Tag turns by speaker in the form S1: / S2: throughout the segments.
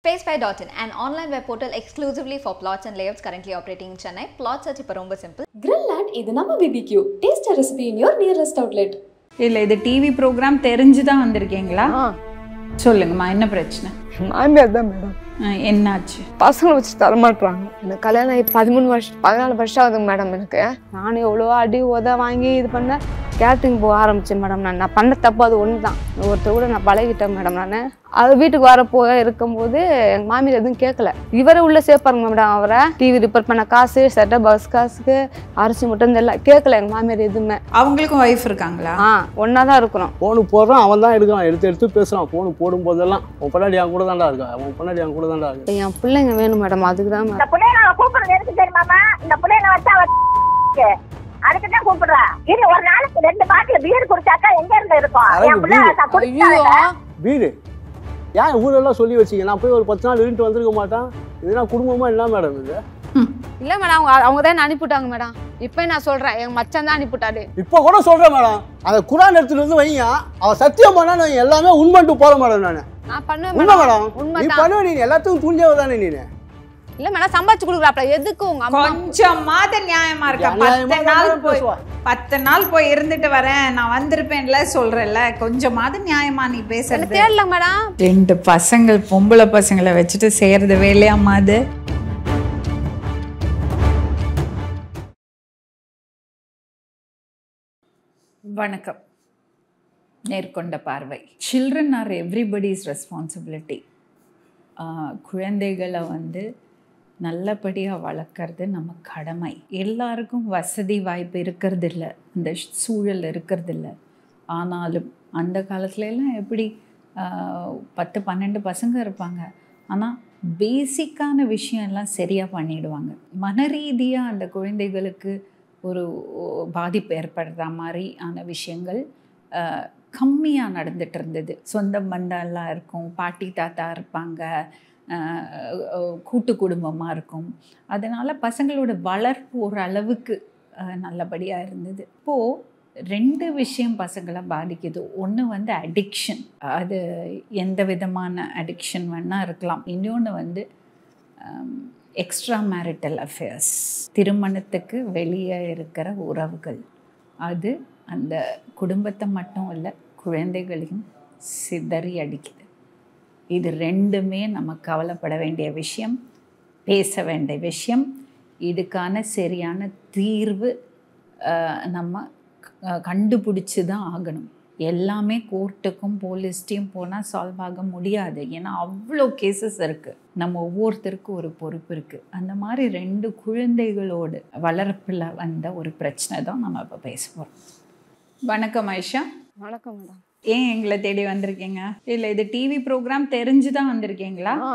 S1: Spacefy.in, an online web portal exclusively for plots and layouts currently operating in Chennai. Plot search இப்போ ரொம்ப simple.
S2: Grillad இது நம்ம BBQ. Taste a recipe in your nearest outlet.
S3: இல்லை இது TV program தெரிஞ்சு தான் வந்திருக்கீங்களா சொல்லுங்கம்மா என்ன பிரச்சனை
S4: மாமியார் தான் மேடம்
S3: அஹ், என்னாச்சு
S4: பசங்களை வச்சு தரமாட்டுறாங்க எனக்கு கல்யாணம் ஆகி பதிமூணு வருஷம் பதினாலு வருஷம் ஆகுதுங்க மேடம் எனக்கு நானும் எவ்வளோ அடி உத வாங்கி இது பண்ண கேட்டரிங் போக ஆரம்பிச்சேன் மேடம் நான் நான் பண்ண தப்பு அது ஒன்று தான் ஒருத்தர் கூட நான் பழகிட்டேன் மேடம் நான் அது வீட்டுக்கு வர போக இருக்கும்போது எங்கள் மாமியார் எதுவும் கேட்கல இவரே உள்ளே சேர்ப்பாருங்க மேடம் அவரை டிவி ரிப்பேர் பண்ண காசு சட்டை பஸ் காசுக்கு அரிசி முட்டை இந்த எல்லாம் கேட்கல எங்கள் மாமியார் எதுவுமே
S3: அவங்களுக்கும் ஒய்ஃப் இருக்காங்களா
S4: ஆ ஒன்றா தான் இருக்கிறோம்
S5: ஃபோனு போடுறான் அவன் தான் எடுக்கிறான் எடுத்து எடுத்து பேசுகிறான் ஃபோனு போடும் போதெல்லாம் உன் பொண்டாடி என் கூட தான்டா இருக்கா உன் பொண்டாடி என் கூட தான்டா இருக்கா
S4: என் பிள்ளைங்க வேணும் மேடம் அதுக்கு தான்
S6: இந்த பிள்ளைய நான் கூப்பிடுறது எதுக்கு தெரியுமாமா இந்த பிள்ளைய நான் வச்சா அவ அதுக்கு தான் கூப்பிடுறா இது ஒரு நாளைக்கு ரெண்டு பாட்டில் பீர் குடிச்சாக்கா எங்க இருந்து இருக்கும்
S5: அழகு
S6: என் பிள்ளை
S5: பீரு.
S6: நான் குடிச்சாங்க
S5: வீடு ஏன் ஊரெல்லாம் சொல்லி வச்சிங்க நான் போய் ஒரு பத்து நாள் இருந்துட்டு வந்திருக்க மாட்டேன் இதெல்லாம் குடும்பமாக என்ன மேடம் இது
S4: இல்லை மேடம் அவங்க அவங்க தான் அனுப்பிவிட்டாங்க மேடம் இப்போ நான் சொல்கிறேன் எங்கள் மச்சான் தான் அனுப்பிவிட்டாரு
S5: இப்போ கூட சொல்கிறேன் மேடம் அந்த குரான் எடுத்துட்டு வந்து வைங்க அவன் சத்தியம் பண்ணா நான் எல்லாமே உண்மைன்ட்டு போகிற மேடம் நான்
S4: நான் பண்ணுவேன்
S5: உண்மை
S4: மேடம்
S5: மேடம்
S4: உண்மை
S5: நீ
S4: தான்
S5: பண்ணுவ நீ எல்லாத்துக்கும் துண்டியவ தானே நீ
S4: இல்லை மேடம் சம்பாதிச்சு கொடுக்குறாப்ல எதுக்கு உங்க அம்மா
S3: கொஞ்சமாவது நியாயமா இருக்கா
S5: நியாயமா
S3: பத்து நாள்
S5: தான்
S3: போய்
S5: பேசுவா.
S3: பத்து நாள் போய் இருந்துட்டு வரேன் நான் வந்திருப்பேன்ல சொல்றேன்ல கொஞ்சமாவது நியாயமா நீ
S4: எனக்கு
S3: பேசுறது
S4: தேடல மேடம்
S3: ரெண்டு பசங்கள் பொம்பளை பசங்களை வச்சுட்டு செய்யறது வேலையாம்மா அது வணக்கம் நேர்கொண்ட பார்வை சில்ட்ரன் ஆர் எவ்ரிபடிஸ் ரெஸ்பான்சிபிலிட்டி குழந்தைகளை வந்து நல்லபடியாக வளர்க்குறது நம்ம கடமை எல்லாருக்கும் வசதி வாய்ப்பு இருக்கிறது இல்லை இந்த சூழல் இருக்கிறது இல்லை ஆனாலும் அந்த காலத்துல எல்லாம் எப்படி ஆஹ், பத்து பன்னெண்டு பசங்க இருப்பாங்க ஆனால் பேசிக்கான விஷயம் எல்லாம் சரியாக பண்ணிடுவாங்க மனரீதியாக அந்த குழந்தைகளுக்கு ஒரு பாதிப்பு ஏற்படுற மாதிரியான விஷயங்கள் கம்மியாக நடந்துட்டு இருந்தது சொந்த பந்தம் எல்லாம் இருக்கும் பாட்டி தாத்தா இருப்பாங்க ஆஹ், அஹ், கூட்டு குடும்பமாக இருக்கும் அதனால் பசங்களோட வளர்ப்பு ஒரு அளவுக்கு நல்லபடியாக இருந்தது இப்போது ரெண்டு விஷயம் பசங்களை பாதிக்குது ஒன்று வந்து அடிக்ஷன் அது எந்த விதமான அடிக்ஷன் வேணால் இருக்கலாம் இன்னொன்று வந்து எக்ஸ்ட்ரா மேரிட்டல் அஃபேர்ஸ் திருமணத்துக்கு வெளியே இருக்கிற உறவுகள் அது அந்த குடும்பத்தை மட்டும் இல்லை குழந்தைகளையும் சிதறி அடிக்குது இது ரெண்டுமே நம்ம கவலைப்பட வேண்டிய விஷயம் பேச வேண்டிய விஷயம் இதுக்கான சரியான தீர்வு அஹ், நம்ம க- கண்டுபிடிச்சு தான் ஆகணும் எல்லாமே கோர்ட்டுக்கும் போலீஸ்டையும் போனால் சால்வ் ஆக முடியாது ஏன்னா அவ்வளோ கேசஸ் இருக்குது நம்ம ஒவ்வொருத்தருக்கும் ஒரு பொறுப்பு இருக்குது அந்த மாதிரி ரெண்டு குழந்தைகளோட வளர்ப்பில் வந்த ஒரு பிரச்சனை தான் நம்ம இப்போ பேச போகிறோம் வணக்கம் ஐஷா
S4: வணக்கம் மேடம்
S3: ஏன் எங்களை தேடி வந்திருக்கீங்க இல்லை இது டிவி ப்ரோக்ராம் தெரிஞ்சு தான் வந்திருக்கீங்களா
S4: ஆ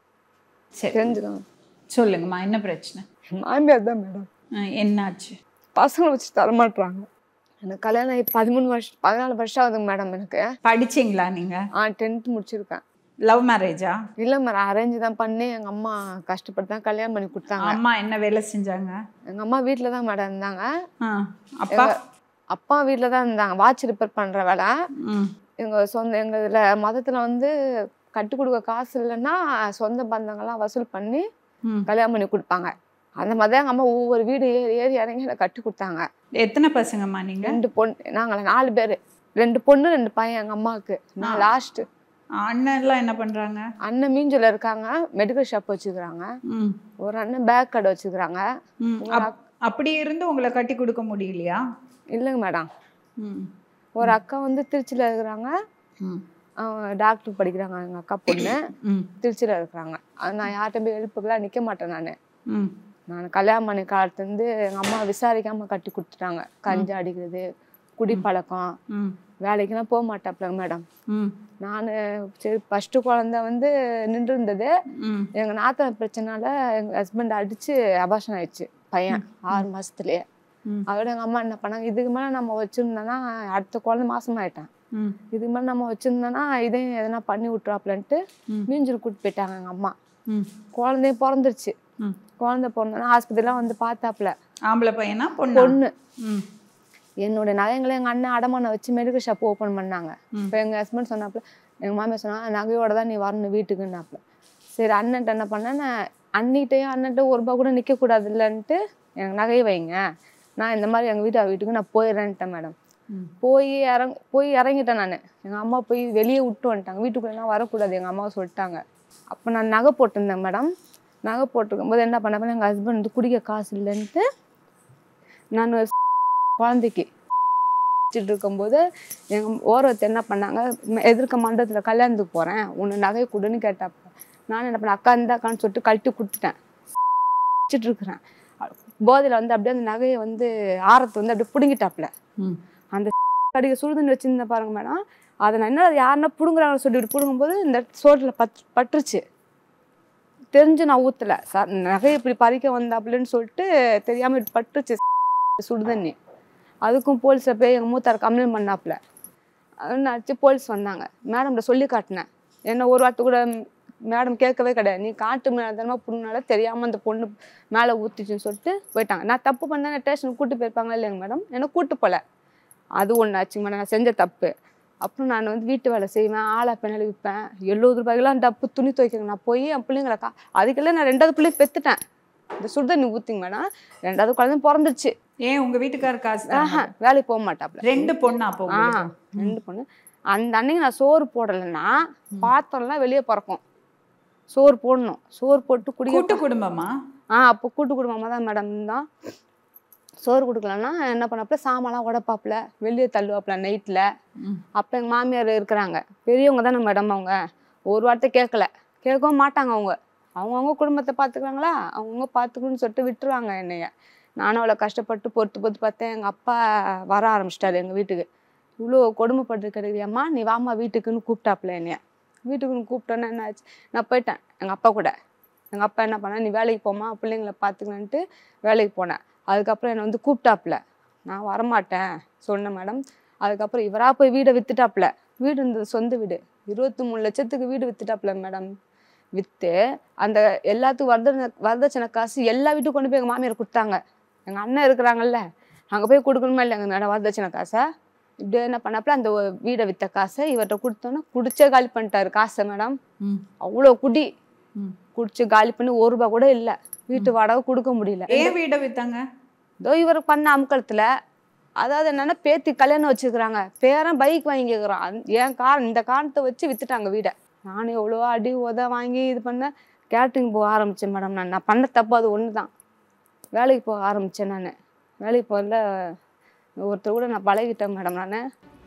S3: சரி
S4: தெரிஞ்சுக்கோங்க
S3: சொல்லுங்கம்மா என்ன பிரச்சனை
S4: மாமியார் தான் மேடம்
S3: அஹ் என்னாச்சு
S4: பசங்களை வச்சு தரமாட்டுறாங்க எனக்கு கல்யாணம் ஆகி பதிமூணு வருஷம் பதினாலு வருஷம் ஆகுதுங்க மேடம் எனக்கு
S3: படிச்சீங்களா நீங்க
S4: ஆ டென்த் முடிச்சிருக்கேன்
S3: லவ் மேரேஜா
S4: இல்லை மேடம் அரேஞ்ச் தான் பண்ணி எங்கள் அம்மா கஷ்டப்பட்டு தான் கல்யாணம் பண்ணி கொடுத்தாங்க
S3: அம்மா என்ன வேலை செஞ்சாங்க
S4: எங்கள் அம்மா வீட்டில் தான் மேடம் இருந்தாங்க
S3: ஆ, அப்பா
S4: எங்க அப்பா வீட்டில் தான் இருந்தாங்க வாட்ச் ரிப்பேர் பண்ணுற வேலை
S3: ம்
S4: எங்கள் சொந்த எங்கள் இதில் மதத்தில் வந்து கட்டி கொடுக்க காசு இல்லைன்னா சொந்த பந்தங்கள்லாம் வசூல் பண்ணி
S3: ம்.
S4: கல்யாணம் பண்ணி கொடுப்பாங்க அந்த மாதிரி தான் எங்கள் அம்மா ஒவ்வொரு வீடு ஏறி ஏறி இறங்கி எனக்கு கட்டி கொடுத்தாங்க
S3: எத்தனை பசங்கம்மா நீங்க
S4: ரெண்டு பொண்ணு நாங்கள் நாலு பேர் ரெண்டு பொண்ணு ரெண்டு பையன் எங்கள் அம்மாவுக்கு நான் லாஸ்ட்டு
S3: அண்ணன் எல்லாம் என்ன பண்றாங்க
S4: அண்ணன் மீஞ்சூரில் இருக்காங்க மெடிக்கல் ஷாப் வச்சுக்கிறாங்க
S3: ம்
S4: ஒரு அண்ணன் பேக் கடை வச்சுக்கிறாங்க
S3: ம் அப்- அப்படி இருந்து உங்களை கட்டி கொடுக்க முடியலையா
S4: இல்லைங்க மேடம்
S3: ம்
S4: ஒரு அக்கா வந்து திருச்சியில் இருக்கிறாங்க
S3: ம்
S4: அவங்க டாக்டர் படிக்கிறாங்க எங்கள் அக்கா பொண்ணு
S3: ம்
S4: திருச்சியில் இருக்கிறாங்க அது நான் யார்கிட்ட போய் எழுப்புக்கெல்லாம் நிற்க மாட்டேன் நான்
S3: ம்
S4: நான் கல்யாணம் பண்ணி காலத்துலேருந்து எங்கள் அம்மா விசாரிக்காமல் கட்டி கொடுத்துட்டாங்க கஞ்சா அடிக்கிறது குடிப்பழக்கம்
S3: ம்
S4: வேலைக்கெல்லாம் போக மாட்டாப்லங்க மேடம்
S3: ம்
S4: நான் சரி ஃபஸ்ட்டு குழந்த வந்து நின்று இருந்தது
S3: ம்
S4: எங்கள் நாத்தன் பிரச்சனால எங்கள் ஹஸ்பண்ட் அடித்து அபாஷன் ஆயிடுச்சு பையன் ஆறு மாதத்துலேயே
S3: ம்.
S4: அதோட எங்கள் அம்மா என்ன பண்ணாங்க இதுக்கு மேலே நம்ம வச்சுருந்தோன்னா அடுத்த குழந்தை மாசமாயிட்டேன்
S3: ம்
S4: இதுக்கு மேலே நம்ம வச்சுருந்தோன்னா இதையும் எதனா பண்ணி விட்றாப்லன்ட்டு
S3: ம்.
S4: மீஞ்சூர் கூட்டிட்டு போயிட்டாங்க எங்கள் அம்மா
S3: ம்
S4: குழந்தையும் பிறந்துருச்சு
S3: ம்
S4: குழந்தை பிறந்தோன்னா ஆஸ்பத்திரிலாம் வந்து பார்த்தாப்புல
S3: ஆம்பளை பையனா பொண்ணா
S4: பொண்ணு
S3: ம்
S4: என்னோட நகைங்களை எங்கள் அண்ணன் அடமானம் வச்சு மெடிக்கல் ஷாப் ஓப்பன் பண்ணாங்க
S3: ம்.
S4: இப்போ எங்கள் ஹஸ்பண்ட் சொன்னாப்புல எங்கள் மாமியார் சொன்னாங்க நகையோட தான் நீ வரணும் வீட்டுக்குன்னாப்புல சரி அண்ணன்ட்ட என்ன பண்ணேன் நான் அண்ணிட்டையும் அண்ணன்ட்ட ஒரு ரூபா கூட நிற்கக்கூடாது இல்லைன்ட்டு எனக்கு நகையை வைங்க நான் இந்த மாதிரி எங்கள் வீட்டு வீட்டுக்கு நான் போயிடுறேன்ட்டேன் மேடம்
S3: ம்.
S4: போய் இறங் போய் இறங்கிட்டேன் நான் எங்கள் அம்மா போய் வெளியே விட்டு வந்துட்டாங்க வீட்டுக்குள்ளெல்லாம் வரக்கூடாது எங்கள் அம்மாவை சொல்லிட்டாங்க அப்போ நான் நகை போட்டிருந்தேன் மேடம் நகை போட்டிருக்கும் போது என்ன பண்ண எங்கள் ஹஸ்பண்ட் வந்து குடிக்க காசு இல்லைன்ட்டு நான் குழந்தைக்கு வச்சுட்டு இருக்கும்போது எங்கள் ஓரத்தை என்ன பண்ணாங்க ம- எதிர்க்க மண்டபத்தில் கல்யாணத்துக்கு போகிறேன் உன்னை நகை கொடுன்னு கேட்டாப்ப நான் என்ன பண்ணேன் அக்கா இருந்தாக்கான்னு சொல்லிட்டு கழட்டி கொடுத்துட்டேன் வச்சுட்டு இருக்கிறேன் போதையில் வந்து அப்படியே அந்த நகையை வந்து ஆரத்தை வந்து அப்படியே பிடுங்கிட்டாப்புல
S3: ம்.
S4: அந்த கடிக சுடுதண்ணி வச்சிருந்தேன் பாருங்க மேடம் அதை நான் என்ன யாருன்னா பிடுங்குறாங்கன்னு சொல்லிட்டு பிடுங்கும்போது இந்த சோட்டில் பட் பட்டுருச்சு தெரிஞ்சு நான் ஊற்றலை சார் நகை இப்படி பறிக்க வந்தாப்புலன்னு சொல்லிட்டு தெரியாமல் இப்படி பட்டுருச்சு சுடுதண்ணி அதுக்கும் போலீஸில் போய் எங்கள் மூத்தார் கம்ப்ளைண்ட் பண்ணாப்புல என்னாச்சு போலீஸ் வந்தாங்க மேடம்கிட்ட சொல்லி காட்டினேன் என்ன ஒரு வாட்டி கூட மேடம் கேட்கவே கிடையாது நீ காட்டு மேலதனமாக புண்ணால தெரியாமல் அந்த பொண்ணு மேலே ஊற்றிச்சுன்னு சொல்லிட்டு போயிட்டாங்க நான் தப்பு பண்ணேன் ஸ்டேஷனுக்கு கூட்டு போயிருப்பாங்களா இல்லைங்க மேடம் என்ன கூட்டு போகல அது ஒன்று ஆச்சுங்க மேடம் நான் செஞ்ச தப்பு அப்புறம் நான் வந்து வீட்டு வேலை செய்வேன் ஆளா பெண்ணால் விற்பேன் எழுபது ரூபாய்க்கெல்லாம் டப்பு துணி துவைக்கிறேன் நான் போய் என் பிள்ளைங்களை கா அதுக்கெல்லாம் நான் ரெண்டாவது பிள்ளை பெற்றுட்டேன் இந்த சுடுதண்ணி ஊற்றிங்க மேடம் ரெண்டாவது குழந்தை பிறந்துருச்சு
S3: ஏன் உங்க வீட்டுக்கார காசு
S4: ஆஹா வேலைக்கு போக மாட்டாப்புல
S3: ரெண்டு பொண்ணா அப்போ
S4: ஆ
S3: உங்களுக்கு?
S4: ரெண்டு பொண்ணு அந்த அன்னைக்கு நான் சோறு போடலைன்னா பாத்திரம்லாம் வெளியே பறக்கும் சோறு போடணும் சோறு போட்டு குடிக்க
S3: கூட்டு குடும்பமா
S4: ஆ அப்போ கூட்டு குடும்பமாக தான் மேடம் இருந்தான் சோறு கொடுக்கலன்னா என்ன பண்ணாப்புல சாமான்லாம் உடைப்பாப்புல வெளியே தள்ளுவாப்புல நைட்டில்
S3: ம்.
S4: அப்போ எங்கள் மாமியார் இருக்கிறாங்க பெரியவங்க தானே மேடம் அவங்க ஒரு வார்த்தை கேட்கல கேட்கவும் மாட்டாங்க அவங்க அவங்கவுங்க குடும்பத்தை பார்த்துக்கிறாங்களா அவங்கவுங்க பார்த்துக்கணும்னு சொல்லிட்டு விட்டுருவாங்க என்னைய நானும் அவ்வளோ கஷ்டப்பட்டு பொறுத்து பொறுத்து பார்த்தேன் எங்கள் அப்பா வர ஆரம்பிச்சிட்டாரு எங்கள் வீட்டுக்கு இவ்வளோ கொடுமைப்பட்டு கிடைக்கிறியம்மா நீ வாம்மா வீட்டுக்குன்னு கூப்பிட்டாப்புல என்னைய வீட்டுக்குன்னு கூப்பிட்டோன்னே என்ன ஆச்சு நான் போயிட்டேன் எங்கள் அப்பா கூட எங்கள் அப்பா என்ன பண்ணா நீ வேலைக்கு போம்மா பிள்ளைங்கள பார்த்துக்கலான்ட்டு வேலைக்கு போனேன் அதுக்கப்புறம் என்னை வந்து கூப்பிட்டாப்புல நான் வரமாட்டேன் சொன்னேன் மேடம் அதுக்கப்புறம் இவராக போய் வீடை வித்துட்டாப்புல வீடு இருந்தது சொந்த வீடு இருபத்தி மூணு லட்சத்துக்கு வீடு வித்துட்டாப்புல மேடம் விற்று அந்த எல்லாத்துக்கும் வரதட்சணை வரதட்சணை காசு எல்லா வீட்டுக்கும் கொண்டு போய் எங்கள் மாமியார் கொடுத்தாங்க எங்கள் அண்ணன் இருக்கிறாங்கல்ல அங்கே போய் கொடுக்கணுமா இல்லைங்க மேடம் வரதட்சணை காசை இப்படியே என்ன பண்ணாப்புல அந்த ஒரு வீடை விற்ற காசை இவர்கிட்ட கொடுத்தோன்னே குடிச்சே காலி பண்ணிட்டாரு காசை மேடம்
S3: ம்.
S4: அவ்வளோ குடி
S3: ம்.
S4: குடிச்சு காலி பண்ணி ஒரு ரூபா கூட இல்லை வீட்டு வாடகை கொடுக்க முடியல
S3: ஏன் வீடை வித்தாங்க
S4: இதோ இவர் பண்ண அமுக்கலத்துல அதாவது என்னன்னா பேத்தி கல்யாணம் வச்சுக்கிறாங்க பேரன் பைக் வாங்கிக்கிறான் அந்த- என் கார் இந்த காரணத்தை வச்சு வித்துட்டாங்க வீடை நானும் எவ்வளவோ அடி உத வாங்கி இது பண்ண கேட்ரிங் போக ஆரம்பிச்சேன் மேடம் நான் நான் பண்ண தப்பு அது ஒன்று தான் வேலைக்கு போக ஆரம்பித்தேன் நான் வேலைக்கு போகல ஒருத்தர் கூட நான் பழகிட்டேன் மேடம் நான்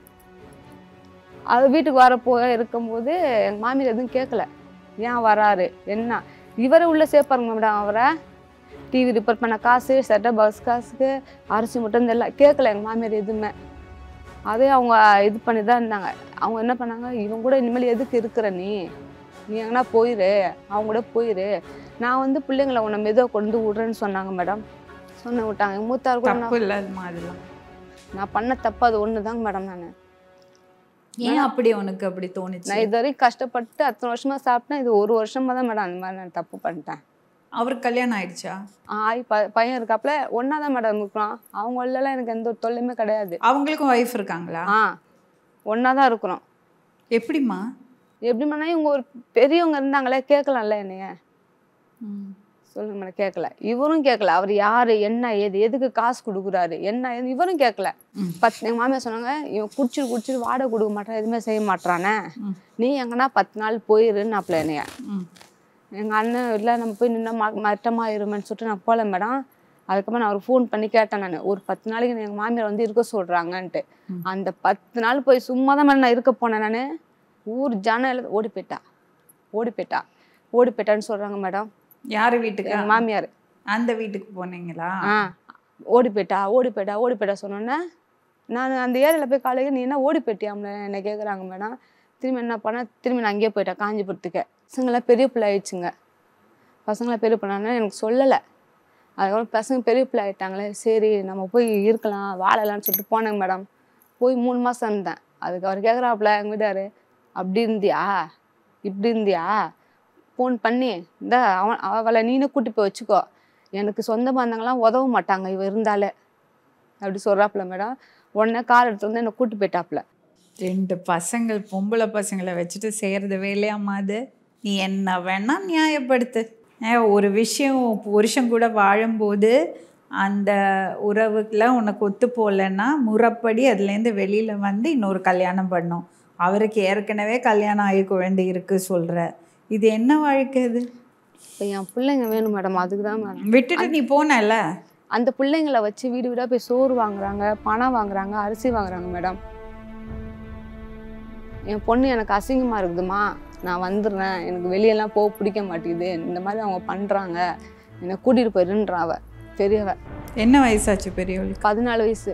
S4: அது வீட்டுக்கு வர போக இருக்கும்போது எங்கள் மாமியார் எதுவும் கேட்கல ஏன் வராரு என்ன இவரை உள்ள சேர்ப்பாருங்க மேடம் அவரை டிவி ரிப்பேர் பண்ண காசு செட்ட பஸ் காசுக்கு அரிசி மட்டும் இந்த எல்லாம் கேட்கல எங்கள் மாமியார் எதுவுமே அதே அவங்க இது பண்ணி தான் இருந்தாங்க அவங்க என்ன பண்ணாங்க இவன் கூட இனிமேல் எதுக்கு இருக்கிற நீ நீ எங்கன்னா போயிரு அவங்க கூட போயிரு நான் வந்து பிள்ளைங்களை உன்னை மெதுவாக கொண்டு விடுறேன்னு சொன்னாங்க மேடம் சொன்ன விட்டாங்க எங்கள் மூத்தார் கூட நான்
S3: தப்பு இல்ல அது மாதிரிலாம்
S4: நான் பண்ண தப்பு அது ஒன்று தாங்க மேடம் நான்
S3: ஏன் அப்படி உனக்கு அப்படி தோணுச்சு
S4: நான் இது வரைக்கும் கஷ்டப்பட்டு அத்தனை வருஷமா சாப்பிட்டேன் இது ஒரு வருஷமா தான் மேடம் அந்த மாதிரி நான் தப்பு பண்ணிட்டேன்
S3: அவருக்கு கல்யாணம் ஆயிடுச்சா
S4: ஆய் ப பையன் இருக்காப்புல ஒன்றா தான் மேடம் இருக்கிறோம் அவங்க எல்லாம் எனக்கு எந்த ஒரு தொல்லையுமே கிடையாது
S3: அவங்களுக்கும் ஒய்ஃப் இருக்காங்களா
S4: ஆ ஒன்றா தான் இருக்கிறோம்
S3: எப்படிம்மா
S4: எப்படி பண்ணா இவங்க ஒரு பெரியவங்க இருந்தாங்களே கேட்கலாம்ல என்னைய சொல்லுங்க மேடம் கேட்கல இவரும் கேட்கல அவர் யாரு என்ன ஏது எதுக்கு காசு கொடுக்குறாரு என்ன ஏது இவரும் கேட்கல
S3: ம்.
S4: பத்து எங்கள் மாமியார் சொன்னாங்க இவன் குடிச்சிட்டு குடிச்சிட்டு வாடகை கொடுக்க மாட்டான் எதுவுமே செய்ய மாட்டானே
S3: ம்.
S4: நீ எங்கன்னா பத்து நாள் போயிருன்னாப்புல என்னைய
S3: ம்.
S4: எங்கள் அண்ணன் இல்லை நம்ம போய் நின்னா மா மட்டமாயிருமேன்னு சொல்லிட்டு நான் போகல மேடம் அதுக்கப்புறம் நான் அவருக்கு ஃபோன் பண்ணி கேட்டேன் நான் ஒரு பத்து நாளைக்கு எங்கள் மாமியார் வந்து இருக்க சொல்கிறாங்கன்ட்டு
S3: ம்.
S4: அந்த பத்து நாள் போய் சும்மா தான் மேடம் நான் இருக்க போனேன் நான் ஊர் ஜனம் எல்லாம் ஓடி போயிட்டா ஓடி போயிட்டா ஓடி போயிட்டான்னு சொல்கிறாங்க மேடம்
S3: யாரு வீட்டுக்கு
S4: எங்கள் மாமியார்
S3: அந்த வீட்டுக்கு போனீங்களா
S4: ஆ ஓடி போயிட்டா ஓடி போயிட்டா ஓடி போயிட்டா சொன்னோன்னே நான் அந்த ஏரியாவில் போய் காலையில் நீ என்ன ஓடி போயிட்டியாம்ல என்ன கேட்குறாங்க மேடம் திரும்பி என்ன பண்ணேன் திரும்பி நான் அங்கேயே போயிட்டேன் காஞ்சிபுரத்துக்கு பசங்களாம் பெரிய பிள்ளை ஆயிடுச்சுங்க பசங்களாம் பெரிய பிள்ளைனா எனக்கு சொல்லலை அதுக்கப்புறம் பசங்க பெரிய பிள்ளை ஆயிட்டாங்களே சரி நம்ம போய் இருக்கலாம் வாழலாம்னு சொல்லிட்டு போனேங்க மேடம் போய் மூணு மாதம் இருந்தேன் அதுக்கு அவர் கேட்குறாப்புல எங்கள் வீட்டாரு அப்படி இருந்தியா இப்படி இருந்தியா ஃபோன் பண்ணி இந்த அவன் அவளை நீனே கூட்டி போய் வச்சுக்கோ எனக்கு சொந்த பந்தங்கள்லாம் உதவ மாட்டாங்க இவ இருந்தாலே அப்படி சொல்கிறாப்புல மேடம் உடனே கார் எடுத்து வந்து என்னை கூட்டி போயிட்டாப்புல
S3: ரெண்டு பசங்கள் பொம்பளை பசங்களை வச்சுட்டு செய்யறது வேலையாம்மா அது நீ என்ன வேணா நியாயப்படுத்து ஏன் ஒரு விஷயம் புருஷன் கூட வாழும்போது அந்த உறவுக்குள்ள உனக்கு ஒத்து போகலன்னா முறைப்படி அதுலேருந்து வெளியில் வந்து இன்னொரு கல்யாணம் பண்ணும் அவருக்கு ஏற்கனவே கல்யாணம் ஆகி குழந்தை இருக்கு சொல்கிற இது என்ன வாழ்க்கை இது
S4: இப்போ என் பிள்ளைங்க வேணும் மேடம் அதுக்கு தான் மேடம்
S3: விட்டுட்டு நீ போனல
S4: அந்த பிள்ளைங்களை வச்சு வீடு வீடாக போய் சோறு வாங்குறாங்க பணம் வாங்குறாங்க அரிசி வாங்குறாங்க மேடம் என் பொண்ணு எனக்கு அசிங்கமாக இருக்குதுமா நான் வந்துடுறேன் எனக்கு வெளியெல்லாம் போக பிடிக்க மாட்டேங்குது இந்த மாதிரி அவங்க பண்ணுறாங்க என்னை கூட்டிகிட்டு போயிருன்றா அவ பெரியவ
S3: என்ன வயசாச்சு பெரியவளுக்கு
S4: பதினாலு வயசு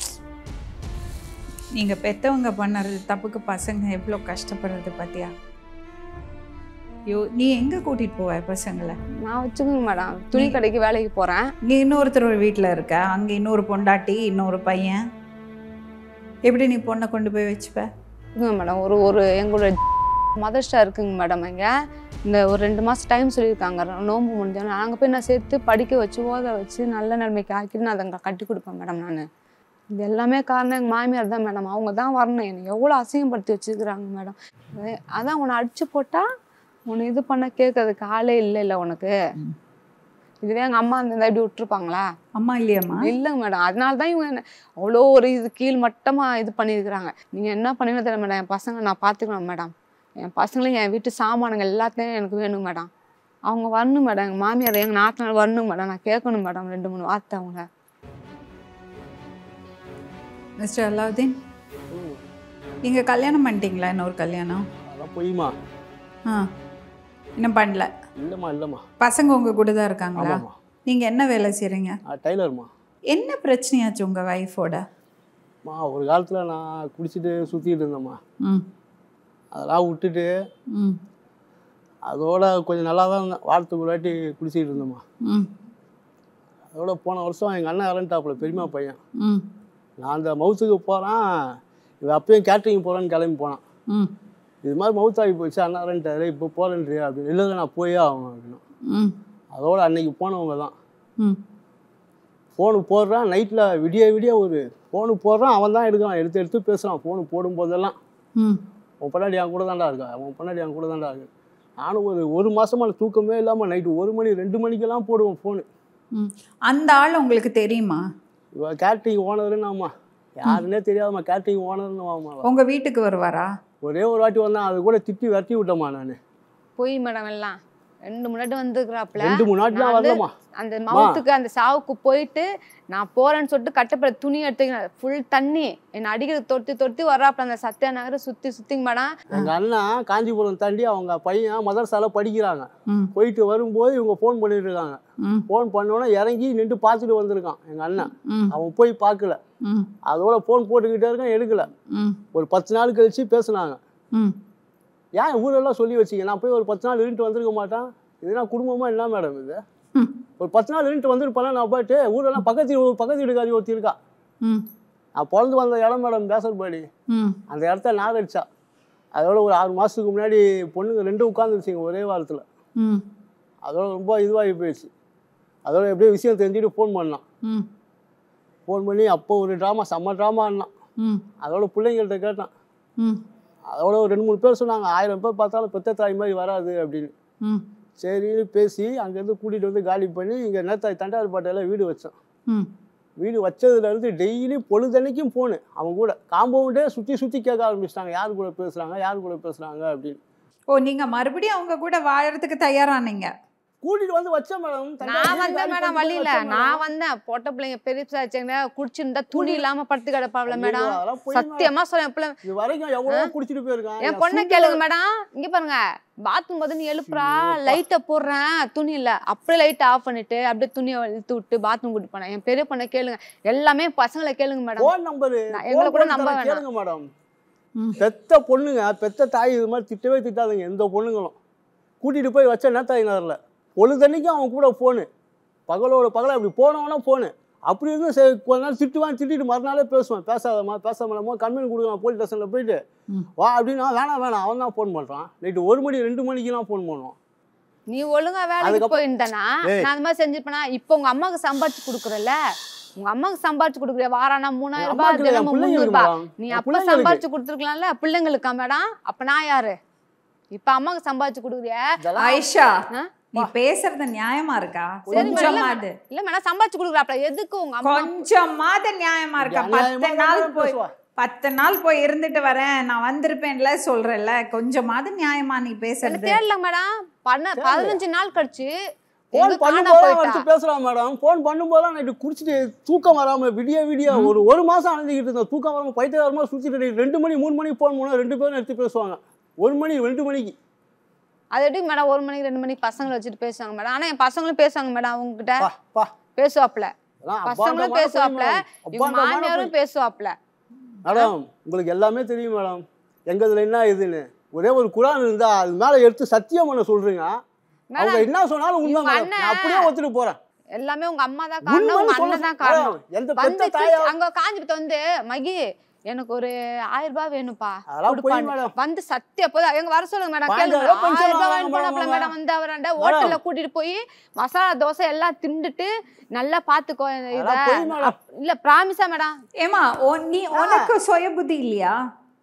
S3: நீங்கள் பெற்றவங்க பண்ணுறது தப்புக்கு பசங்க எவ்வளோ கஷ்டப்படுறது பார்த்தியா யோ நீ எங்கே கூட்டிகிட்டு போவ பசங்களை
S4: நான் வச்சுக்கோங்க மேடம் துணி கடைக்கு வேலைக்கு போகிறேன்
S3: நீ இன்னொருத்தர் வீட்டில் இருக்க அங்கே இன்னொரு பொண்டாட்டி இன்னொரு பையன் எப்படி நீ பொண்ணை கொண்டு போய் வச்சுப்ப
S4: இருக்குங்க மேடம் ஒரு ஒரு எங்களோட மதர்ஸ்டா இருக்குங்க மேடம் இங்கே இந்த ஒரு ரெண்டு மாதம் டைம் சொல்லியிருக்காங்க நோன்பு முடிஞ்சோன்னு அங்கே போய் நான் சேர்த்து படிக்க வச்சு ஓத வச்சு நல்ல நிலைமைக்கு ஆக்கிட்டு நான் அதை அங்கே கட்டி கொடுப்பேன் மேடம் நான் இது எல்லாமே காரணம் எங்கள் மாமியார் தான் மேடம் அவங்க தான் வரணும் என்னை எவ்வளோ அசிங்கப்படுத்தி வச்சுருக்குறாங்க மேடம் அதான் உன்னை அடிச்சு போட்டால் உன்னை இது பண்ண கேட்கறதுக்கு ஆளே இல்லை இல்லை உனக்கு இதுவே எங்கள் அம்மா இருந்தால் இப்படி விட்டுருப்பாங்களா
S3: அம்மா இல்லையாம்மா
S4: இல்லைங்க மேடம் அதனால தான் இவங்க என்ன அவ்வளோ ஒரு இது கீழ் மட்டமாக இது பண்ணியிருக்கிறாங்க நீங்கள் என்ன பண்ணீங்கன்னு தெரியல மேடம் என் பசங்க நான் பார்த்துக்கணும் மேடம் என் பசங்களையும் என் வீட்டு சாமானுங்க எல்லாத்தையும் எனக்கு வேணும் மேடம் அவங்க வரணும் மேடம் எங்கள் மாமியார் எங்கள் நாட்டினால வரணும் மேடம் நான் கேட்கணும் மேடம் ரெண்டு மூணு வார்த்தை அவங்கள
S3: மிஸ்டர் அலாவுதீன் இங்கே கல்யாணம் பண்ணிட்டீங்களா இன்னொரு கல்யாணம்
S5: அதெல்லாம் பொய்மா
S3: ஆ இன்னும் பண்ணல
S5: இல்லைம்மா இல்லைம்மா
S3: பசங்க உங்கள் கூட தான் இருக்காங்களா
S5: ஆமாம்மா
S3: நீங்கள் என்ன வேலை செய்கிறீங்க
S5: நான் டைலர்மா
S3: என்ன பிரச்சனையாச்சு உங்கள் ஒய்ஃபோட
S5: மா ஒரு காலத்தில் நான் குடிச்சிட்டு சுற்றிட்டு இருந்தேம்மா
S3: ம்
S5: அதெல்லாம் விட்டுட்டு
S3: ம்
S5: அதோட கொஞ்சம் நல்லா தான் இருந்தேன் வாரத்துக்கு ஒரு வாட்டி குடிச்சிட்டு இருந்தேம்மா
S3: ம்
S5: அதோட போன வருஷம் எங்கள் அண்ணன் இறந்துட்டாப்புல பெரியம்மா பையன்
S3: ம்
S5: நான் அந்த மவுத்துக்கு போகிறேன் இவன் அப்பயும் கேட்ரிங் போகிறேன்னு கிளம்பி போனான்
S3: ம்
S5: இது மாதிரி மவுத் ஆகி போச்சு அண்ணா இறந்துட்டாரு இப்போ போகிறேன்றியா அப்படின்னு இல்லை இல்லை, நான் போயே ஆகணும் அப்படின்னு
S3: ம்
S5: அதோட அன்னைக்கு போனவங்க தான்
S3: ம்
S5: ஃபோனு போடுறான் நைட்டில் விடிய விடிய ஒரு ஃபோனு போடுறான் அவன் தான் எடுக்கிறான் எடுத்து எடுத்து பேசுகிறான் ஃபோனு போடும்போதெல்லாம்
S3: ம்
S5: உன் பொன்னாடி என் கூட தான்டா இருக்கா உன் பொன்னாடி என் கூட தான்டா இருக்கு நானும் ஒரு ஒரு மாசமா தூக்கமே இல்லாமல் நைட்டு ஒரு மணி ரெண்டு மணிக்கெல்லாம் போடுவேன் ஃபோனு
S3: ம் அந்த ஆள் உங்களுக்கு தெரியுமா
S5: இவன் கேட்ரிங் ஓனருன்னு ஆமா யாருன்னே தெரியாதம்மா கேட்ரிங் ஓனர்னு ஆமா
S3: உங்கள் வீட்டுக்கு வருவாரா
S5: ஒரே ஒரு வாட்டி வந்தான் அது கூட திட்டி விரட்டி விட்டேம்மா நான்
S4: போய் மேடம் எல்லாம் ரெண்டு முன்னாடி வந்துருக்குறாப்புல
S5: ரெண்டு மூணு நாட்டுலாம்
S4: நான் வந்து
S5: வரலம்மா
S4: அந்த மவுத்துக்கு அந்த சாவுக்கு போயிட்டு நான் போறேன்னு சொல்லிட்டு கட்டப்பட துணி எடுத்து ஃபுல் தண்ணி என்னை அடிக்கிறது தொட்டி தொட்டி வர்றாப்புல அந்த சத்யா நகரை சுத்தி சுத்திங்க மேடம்
S5: எங்க அண்ணன் காஞ்சிபுரம் தாண்டி அவங்க பையன் மதரசால படிக்கிறாங்க
S3: ம்
S5: போயிட்டு வரும்போது இவங்க ஃபோன் பண்ணிட்டு இருக்காங்க
S3: ம்
S5: ஃபோன் பண்ணோன்னே இறங்கி நின்று பார்த்துட்டு வந்திருக்கான் எங்க அண்ணன்
S3: ம்
S5: அவன் போய் பார்க்கல
S3: ம்
S5: அதோட ஃபோன் போட்டுக்கிட்டே இருக்கான் எடுக்கல
S3: ம்
S5: ஒரு பத்து நாள் கழிச்சு பேசுனாங்க
S3: ம்
S5: ஏன் ஊரெல்லாம் சொல்லி வச்சீங்க நான் போய் ஒரு பத்து நாள் இருந்துட்டு வந்திருக்க மாட்டேன் இதுனா குடும்பமா என்ன மேடம் இது
S3: ம்
S5: ஒரு பத்து நாள் இருந்துட்டு வந்திருப்பேன் நான் போயிட்டு ஊரெல்லாம் பக்கத்து வீ- பக்கத்து வீட்டுக்காரி ஒருத்தி இருக்கா
S3: ம்
S5: நான் பிறந்து வந்த இடம் மேடம் பேசல்பாடி
S3: ம்
S5: அந்த இடத்த நாகரிச்சா அதோட ஒரு ஆறு மாதத்துக்கு முன்னாடி பொண்ணுங்க ரெண்டும் உட்காந்துருச்சிங்க ஒரே வாரத்தில்
S3: ம்
S5: அதோட ரொம்ப இதுவாகி போயிடுச்சு அதோட எப்படியோ விஷயம் தெரிஞ்சுட்டு ஃபோன் பண்ணான்
S3: ம்
S5: ஃபோன் பண்ணி அப்போ ஒரு ட்ராமா செம்ம ட்ராமா ஆடினான்
S3: ம்
S5: அதோட பிள்ளைங்கள்ட்ட கேட்டான்
S3: ம்
S5: அதோட ஒரு ரெண்டு மூணு பேர் சொன்னாங்க ஆயிரம் பேர் பார்த்தாலும் பெத்த தாய் மாதிரி வராது அப்படின்னு
S3: ம்
S5: சரின்னு பேசி அங்கேருந்து கூட்டிகிட்டு வந்து காலி பண்ணி இங்கே நேத்தாய் தண்டார்பாட்டையில் வீடு வச்சோம்
S3: ம்
S5: வீடு வச்சதுலேருந்து டெய்லி பொழுதன்னைக்கும் ஃபோனு அவன் கூட காம்பவுண்டே சுற்றி சுற்றி கேட்க ஆரம்பிச்சிட்டாங்க யார் கூட பேசுகிறாங்க யார் கூட பேசுகிறாங்க அப்படின்னு
S3: ஓ நீங்கள் மறுபடியும் அவங்க கூட வாழறதுக்கு தயாரானீங்க
S5: கூட்டிகிட்டு வந்து வச்சேன் மேடம்
S4: நான் வந்தேன் மேடம் வழியில நான் வந்தேன் பொட்ட பிள்ளைங்க பெருசாச்சுங்க குடிச்சிருந்தா துணி இல்லாம படுத்து கிடப்பாப்ல மேடம் சத்தியமா சொல்றேன் பிள்ளை
S5: இது வரைக்கும் எவ்வளோ குடிச்சிட்டு போயிருக்கான்
S4: என் பொண்ணை கேளுங்க மேடம் இங்க பாருங்க பாத்ரூம் போது நீ எழுப்புறா லைட்டை போடுறேன் துணி இல்ல அப்படியே லைட் ஆஃப் பண்ணிட்டு அப்படியே துணியை இழுத்து விட்டு பாத்ரூம் கூட்டு போனேன் என் பெரிய பொண்ணை கேளுங்க எல்லாமே பசங்களை கேளுங்க மேடம்
S5: ஃபோன் நம்பரு
S4: நான் எங்களை கூட நம்ப வேணாம்.
S5: கேளுங்க மேடம்
S3: ம்.
S5: பெத்த பொண்ணுங்க பெத்த தாய் இது மாதிரி திட்டவே திட்டாதுங்க எந்த பொண்ணுங்களும் கூட்டிகிட்டு போய் வச்ச நேத்தாய் நகரில் பொழுதன்னைக்கும் அவன் கூட ஃபோனு பகலோட பகல அப்படி போனவனா ஃபோனு அப்படி இருந்து சரி கொஞ்ச நாள் திட்டுவான் திட்டிட்டு மறுநாளே பேசுவான் பேசாதம்மா பேசாமலமோ கம்ப்ளைண்ட் கொடுக்கலாம் போலீஸ் ஸ்டேஷனில் போயிட்டு
S3: ம்.
S5: வா அப்படின்னா வேணாம் வேணாம் அவன் தான் ஃபோன் பண்ணுறான் நைட்டு ஒரு மணி ரெண்டு மணிக்கெல்லாம் ஃபோன் பண்ணுவான்
S4: நீ ஒழுங்கா வேலைக்கு
S5: அதுக்கப்புறம்-
S4: போயிருந்தனா
S5: ஏய்.
S4: நான் அந்த மாதிரி செஞ்சிருப்பேனா இப்போ உங்க அம்மாவுக்கு சம்பாதிச்சு கொடுக்குறல்ல உங்க அம்மாவுக்கு சம்பாதிச்சு கொடுக்குற வாரானா மூணாயிரம் ரூபாய்
S5: அம்மாக்கு இல்ல, என்
S4: தினமும் முந்நூறு
S5: பிள்ளைங்களுக்கு
S4: ரூபாய்
S5: மேடம்.
S4: நீ
S5: என்
S4: அப்ப
S5: பிள்ளைங்களுக்கு.
S4: சம்பாதிச்சு கொடுத்துருக்கலாம்ல பிள்ளைங்களுக்கா மேடம் அப்ப நான் யாரு இப்ப அம்மாக்கு சம்பாதிச்சு கொடுக்குறியா
S5: இதெல்லாம்
S3: ஆயிஷா
S4: ஆ?
S3: நீ பேசுறது நியாயமா இருக்கா
S4: சரி மேடம்,
S3: கொஞ்சமாது
S4: இல்ல மேடம் சம்பாதிச்சு கொடுக்குறாப்ல எதுக்கு உங்க அம்மா
S3: கொஞ்சமாவது நியாயமா இருக்கா
S5: நியாயமா
S3: பத்து நாள்
S5: தான்
S3: போய்
S5: பேசுவா.
S3: பத்து நாள் போய் இருந்துட்டு வரேன் நான் வந்திருப்பேன்ல சொல்றேன்ல கொஞ்சமாவது நியாயமா நீ
S4: என்ன
S3: பேசுறது
S4: தேடல மேடம் பண்ண பதினஞ்சு நாள் கழிச்சு
S5: ஃபோன்
S4: எங்க காணா
S5: பண்ணும்போது
S4: போயிட்டா
S5: வச்சு பேசுறான் மேடம் ஃபோன் பண்ணும்போது நைட்டு குடிச்சிட்டு தூக்கம் வராம விடிய விடிய ஒரு ஒரு மாசம் அணைஞ்சிக்கிட்டு இருந்தேன் தூக்கம் வராம பைத்தியகாரமா சுத்திட்டு ரெண்டு மணி மூணு மணிக்கு ஃபோன் பண்ணா ரெண்டு பேரும் எடுத்து பேசுவாங்க ஒரு மணி ரெண்டு மணிக்கு
S4: அது எப்படி மேடம் ஒரு மணிக்கு ரெண்டு மணிக்கு பசங்களை வச்சுட்டு பேசுவாங்க மேடம் ஆனா என் பசங்களும் பேசுவாங்க மேடம் அவங்க கிட்ட
S5: பா பா
S4: பேசுவாப்ல
S5: அதெல்லாம்
S4: பசங்களும்
S5: அபாண்டமான
S4: பேசுவாப்ல
S5: பொய் மேடம்.
S4: இவங்க
S5: அபாண்டமான
S4: மாமியாரும்
S5: பொய்.
S4: பேசுவாப்ல
S5: மேடம் உங்களுக்கு எல்லாமே தெரியும் மேடம் எங்க இதுல என்ன இதுன்னு ஒரே ஒரு குரான் இருந்தா அது மேல எடுத்து சத்தியம் பண்ண சொல்றீங்க அவங்க
S4: மேடம்
S5: என்ன சொன்னாலும் உண்மை
S4: இவங்க
S5: மேடம் நான் அப்படியே ஒத்துட்டு போறேன்
S4: எல்லாமே உங்க அம்மா தான் காரணம்
S5: உண்மைன்னு
S4: உங்க
S5: சொல்ல
S4: அண்ணன் தான் காரணம்
S5: மேடம், எந்த
S4: வந்து
S5: பெத்த தாயா
S4: கிழிச்சு- அங்க காஞ்சிபுரத்து வந்து மகி எனக்கு ஒரு ஆயிரம் ரூபாய் வேணும்ப்பா
S5: அதெல்லாம் போய்
S4: கொடுப்பான்னு.
S5: மேடம்
S4: வந்து சத்திய போது எங்க வர சொல்லுங்க மேடம்
S5: பாஞ்சு
S4: கேளுங்க
S5: ரூபாய் pension
S4: ஆயிரம் ரூபாய்
S5: வாங்க
S4: வாங்கி போனாப்ல
S5: மேடம்.
S4: மேடம் வந்து அவராண்ட ஹோட்டல்ல கூட்டிட்டு போய் மசாலா தோசை எல்லாம் தின்னுட்டு நல்லா பாத்துக்கோ இத
S5: அதெல்லாம் போய் மேடம்
S4: அப்- இல்ல ப்ராமிஸா மேடம்
S3: ஏமா உன்- நீ உனக்கு சுய புத்தி இல்லையா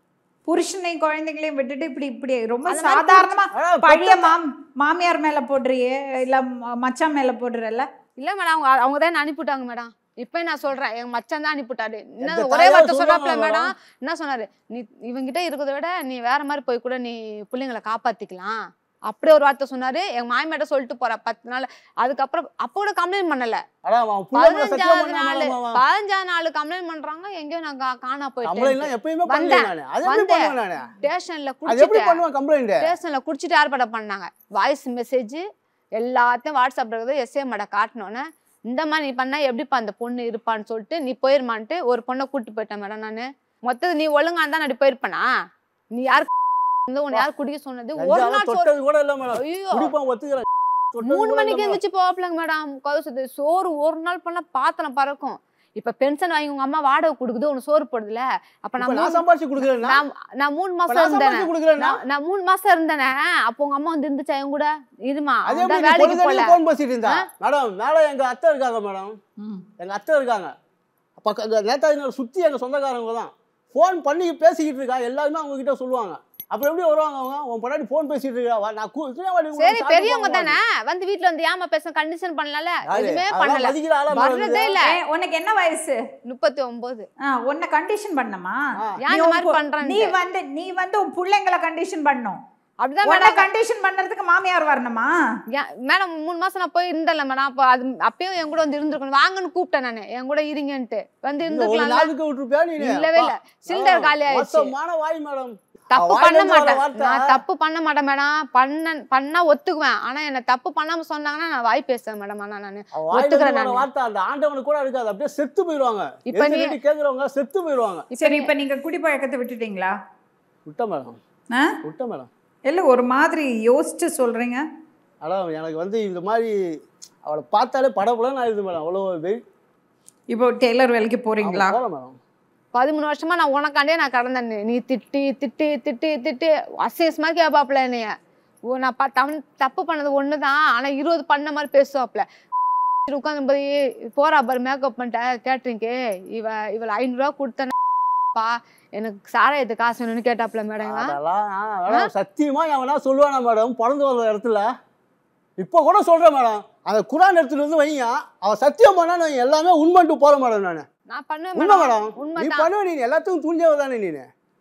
S3: புருஷனை குழந்தைகளையும் விட்டுட்டு இப்படி இப்படி ரொம்ப
S4: அந்த மாதிரி
S3: சாதாரணமா
S5: அதான்
S3: பழைய மாம் மாமியார் மேல போடுறியே இல்ல ம- மச்சான் மேல போடுறல்ல
S4: இல்ல மேடம் அவங்க அவங்க தான் என்ன அனுப்பிவிட்டாங்க மேடம் இப்ப நான் சொல்றேன் எங்க மச்சான் தான் அனுப்பிவிட்டாரு
S5: எந்த
S4: இன்னும் ஒரே
S5: தாயாவது
S4: வார்த்தை
S5: சொல்லுவாங்க
S4: சொன்னாப்ல
S5: மேடம்?
S4: மேடம் என்ன சொன்னாரு நீ இவங்கிட்ட இருக்கிறத விட நீ வேற மாதிரி போய் கூட நீ பிள்ளைங்களை காப்பாத்திக்கலாம் அப்படியே ஒரு வார்த்தை சொன்னாரு எங்க மாமியாட்ட சொல்லிட்டு போற பத்து நாள் அதுக்கப்புறம் அப்போ கூட கம்ப்ளைண்ட் பண்ணல
S5: அடா அவன் புள்ள மேல சத்தியம்
S4: பதினஞ்சாவது
S5: பண்ணா
S4: நாள்
S5: மேடம் அவன்.
S4: பதினஞ்சாவது நாள் கம்ப்ளைண்ட் பண்றாங்க எங்கேயோ நான் கா- காணா
S5: கம்ப்ளைண்ட்லாம்
S4: போயிட்டேன்
S5: எப்பயுமே
S4: வந்தேன்.
S5: பண்ணுவேன் நானு அது எப்படி
S4: வந்தேன்.
S5: பண்ணுவேன் நானு
S4: ஸ்டேஷன்ல
S5: அது எப்படி
S4: குடிச்சிட்டு
S5: பண்ணுவேன் கம்ப்ளைண்ட்
S4: ஸ்டேஷன்ல குடிச்சிட்டு ஏற்பாடு பண்ணாங்க வாய்ஸ் மெசேஜ் எல்லாத்தையும் வாட்ஸ்அப்ல இருக்குது எஸ்ஏ மட காட்டினோன்னே இந்த மாதிரி நீ பண்ணா எப்படிப்பா அந்த பொண்ணு இருப்பான்னு சொல்லிட்டு நீ போயிருமான்ட்டு ஒரு பொண்ணை கூட்டு போயிட்டேன் மேடம் நானு மொத்தம் நீ ஒழுங்கா இருந்தா நான் போயிருப்பேனா நீ யார் வந்து உன்னை யார் குடிக்க சொன்னது ஒரு நாள் சோறு
S5: தொட்டது கூட இல்ல மேடம்
S4: ஐயோ
S5: குடிப்பான் ஒத்துக்கிறேன் தொட்டது
S4: மூணு
S5: கூட
S4: மணிக்கு
S5: இல்ல மேடம்.
S4: எழுந்திரிச்சு போவாப்லங்க மேடம் கவுசது சோறு ஒரு நாள் பண்ணா பாத்திரம் பறக்கும் இப்ப பென்ஷன் வாங்கி உங்க அம்மா வாடகை கொடுக்குது உனக்கு சோறு போடுதுல அப்ப
S5: இப்ப
S4: நான்
S5: நான்
S4: மூணு-
S5: சம்பாதிச்சு கொடுக்குறேன்னா
S4: நான் நான் மூணு
S5: இப்ப
S4: மாசம்
S5: நான்
S4: இருந்தேன்
S5: சம்பாதிச்சு கொடுக்குறேன்னா
S4: நான் நான் மூணு மாசம் இருந்தேனே அப்போ உங்க அம்மா வந்து இருந்துச்சா என் கூட இருமா
S5: அதே
S4: அவன் தான்
S5: மாதிரி
S4: வேலைக்கு போல
S5: பொழுது ஃபோன் பேசிட்டு இருந்தா மேடம் மேல எங்க அத்தை இருக்காங்க மேடம் எங்க அத்தை இருக்காங்க பக்க நேதாஜி சுத்தி எங்க சொந்தக்காரங்க தான் ஃபோன் பண்ணி பேசிக்கிட்டு இருக்கா எல்லாருமே அவங்க கிட்ட சொல்லுவாங்க அப்புறம் எப்படி வருவாங்க அவங்க உன் பொண்டாட்டி ஃபோன் பேசிட்டு இருக்கா வா, நான் கூ- இத்தனை வாட்டி உங்களை
S4: சரி
S5: சாப்பிட்டு
S4: பெரியவங்க
S5: போங்க.
S4: தானே வந்து வீட்ல வந்து ஏமா பேச கண்டிஷன் பண்ணல
S5: யாரு?
S4: எதுவுமே
S5: அதெல்லாம்
S4: பண்ணல
S5: மதிக்கிற ஆளா மேடம்
S4: வர்றதே
S5: இது?
S4: இல்ல
S3: ஏய், உனக்கு என்ன வயசு
S4: முப்பத்தி ஒன்பது
S3: ஆ, உன்னை கண்டிஷன் பண்ணமா
S5: ஆ.
S4: ஏன்
S3: நீ
S4: இந்த
S3: உன்
S4: மாதிரி
S3: பொ-
S4: பண்றான்னு
S3: நீ வந்து நீ வந்து உன் பிள்ளைங்களை கண்டிஷன் பண்ணும்
S4: அப்படிதான்
S3: உன்னை
S4: மேடம்
S3: கண்டிஷன் பண்றதுக்கு மாமியார் வரணுமா
S4: ஏன் மேடம் மூணு மாசம் நான் போய் இருந்தேன்ல மேடம் அப்போ அது அப்பயும் என் கூட வந்து இருந்திருக்கணும் வாங்கன்னு கூப்பிட்டேன் நானு என் கூட இருங்கன்ட்டு வந்து
S5: இந்த ஒரு
S4: இருந்திருக்கலாம்
S5: நாளுக்கு விட்டுருப்பியா நீ
S4: இல்லவே இல்ல சிலிண்டர் காலி ஆயிடுச்சு
S5: மோசமான வாய் மேடம்
S4: தப்பு
S5: அவ
S4: பண்ண
S5: வாயில இருந்து வர
S4: மாட்டேன்
S5: வார்த்தை.
S4: நான் தப்பு பண்ண மாட்டேன் மேடம் பண்ண பண்ணா ஒத்துக்குவேன் ஆனா என்ன தப்பு பண்ணாம சொன்னாங்கன்னா நான் வாய் பேசுவேன் மேடம் ஆனா நானு
S5: அவ வாயில
S4: ஒத்துக்கிறேன்
S5: இருந்து வர
S4: நானு.
S5: வார்த்தை அந்த ஆண்டவனுக்கு கூட இருக்காது அப்படியே செத்து போயிடுவாங்க
S4: இப்ப நீ-
S5: எதிர்த்து கேக்குறவங்க செத்து போயிடுவாங்க
S3: சரி இப்ப நீங்க குடிப்பழக்கத்தை விட்டுட்டீங்களா
S5: விட்ட மேடம்
S3: ஆ?
S5: விட்ட மேடம்
S3: இல்ல ஒரு மாதிரி யோசிச்சு சொல்றீங்க
S5: அதான் எனக்கு வந்து இந்த மாதிரி அவளை பார்த்தாலே படப்படன்னு ஆயிடுது மேடம் அவ்வளோ வெயிட்
S3: இப்போ டெய்லர் வேலைக்கு போறீங்களா
S5: போகல மேடம்
S4: பதிமூணு வருஷமா நான் உனக்காண்டே நான் கடந்தேன் நீ திட்டி திட்டி திட்டி திட்டி அசிங்கமா கேட்பாப்ல என்னைய ஓ நான் ப- தவன் தப்பு பண்ணது ஒன்று தான் ஆனால் இருபது பண்ண மாதிரி பேசுவாப்ல உட்காந்து போய் போறா பாரு மேக்கப் பண்ணிட்டேன் கேட்ரிங்க்கு இவ இவளை ஐநூறுரூவா கொடுத்தேன்ப்பா எனக்கு சாராயத்து காசு வேணும்னு கேட்டாப்ல மேடம்
S5: அதெல்லாம் ஆ, மேடம் சத்தியமா எவனா சொல்லுவானா மேடம் பிறந்து வந்த இடத்துல இப்போ கூட சொல்றேன் மேடம் அந்த குரான் எடுத்துட்டு வந்து வைங்க அவன் சத்தியம் பண்ணா நான் எல்லாமே உண்மைன்ட்டு போற மேடம் நான்
S4: நான் பண்ணுவேன்
S5: உண்மை
S4: மேடம்
S5: மேடம் நீ
S4: உண்மைதான்
S5: பண்ணுவ நீ எல்லாத்துக்கும் துணிஞ்சவ தானே நீ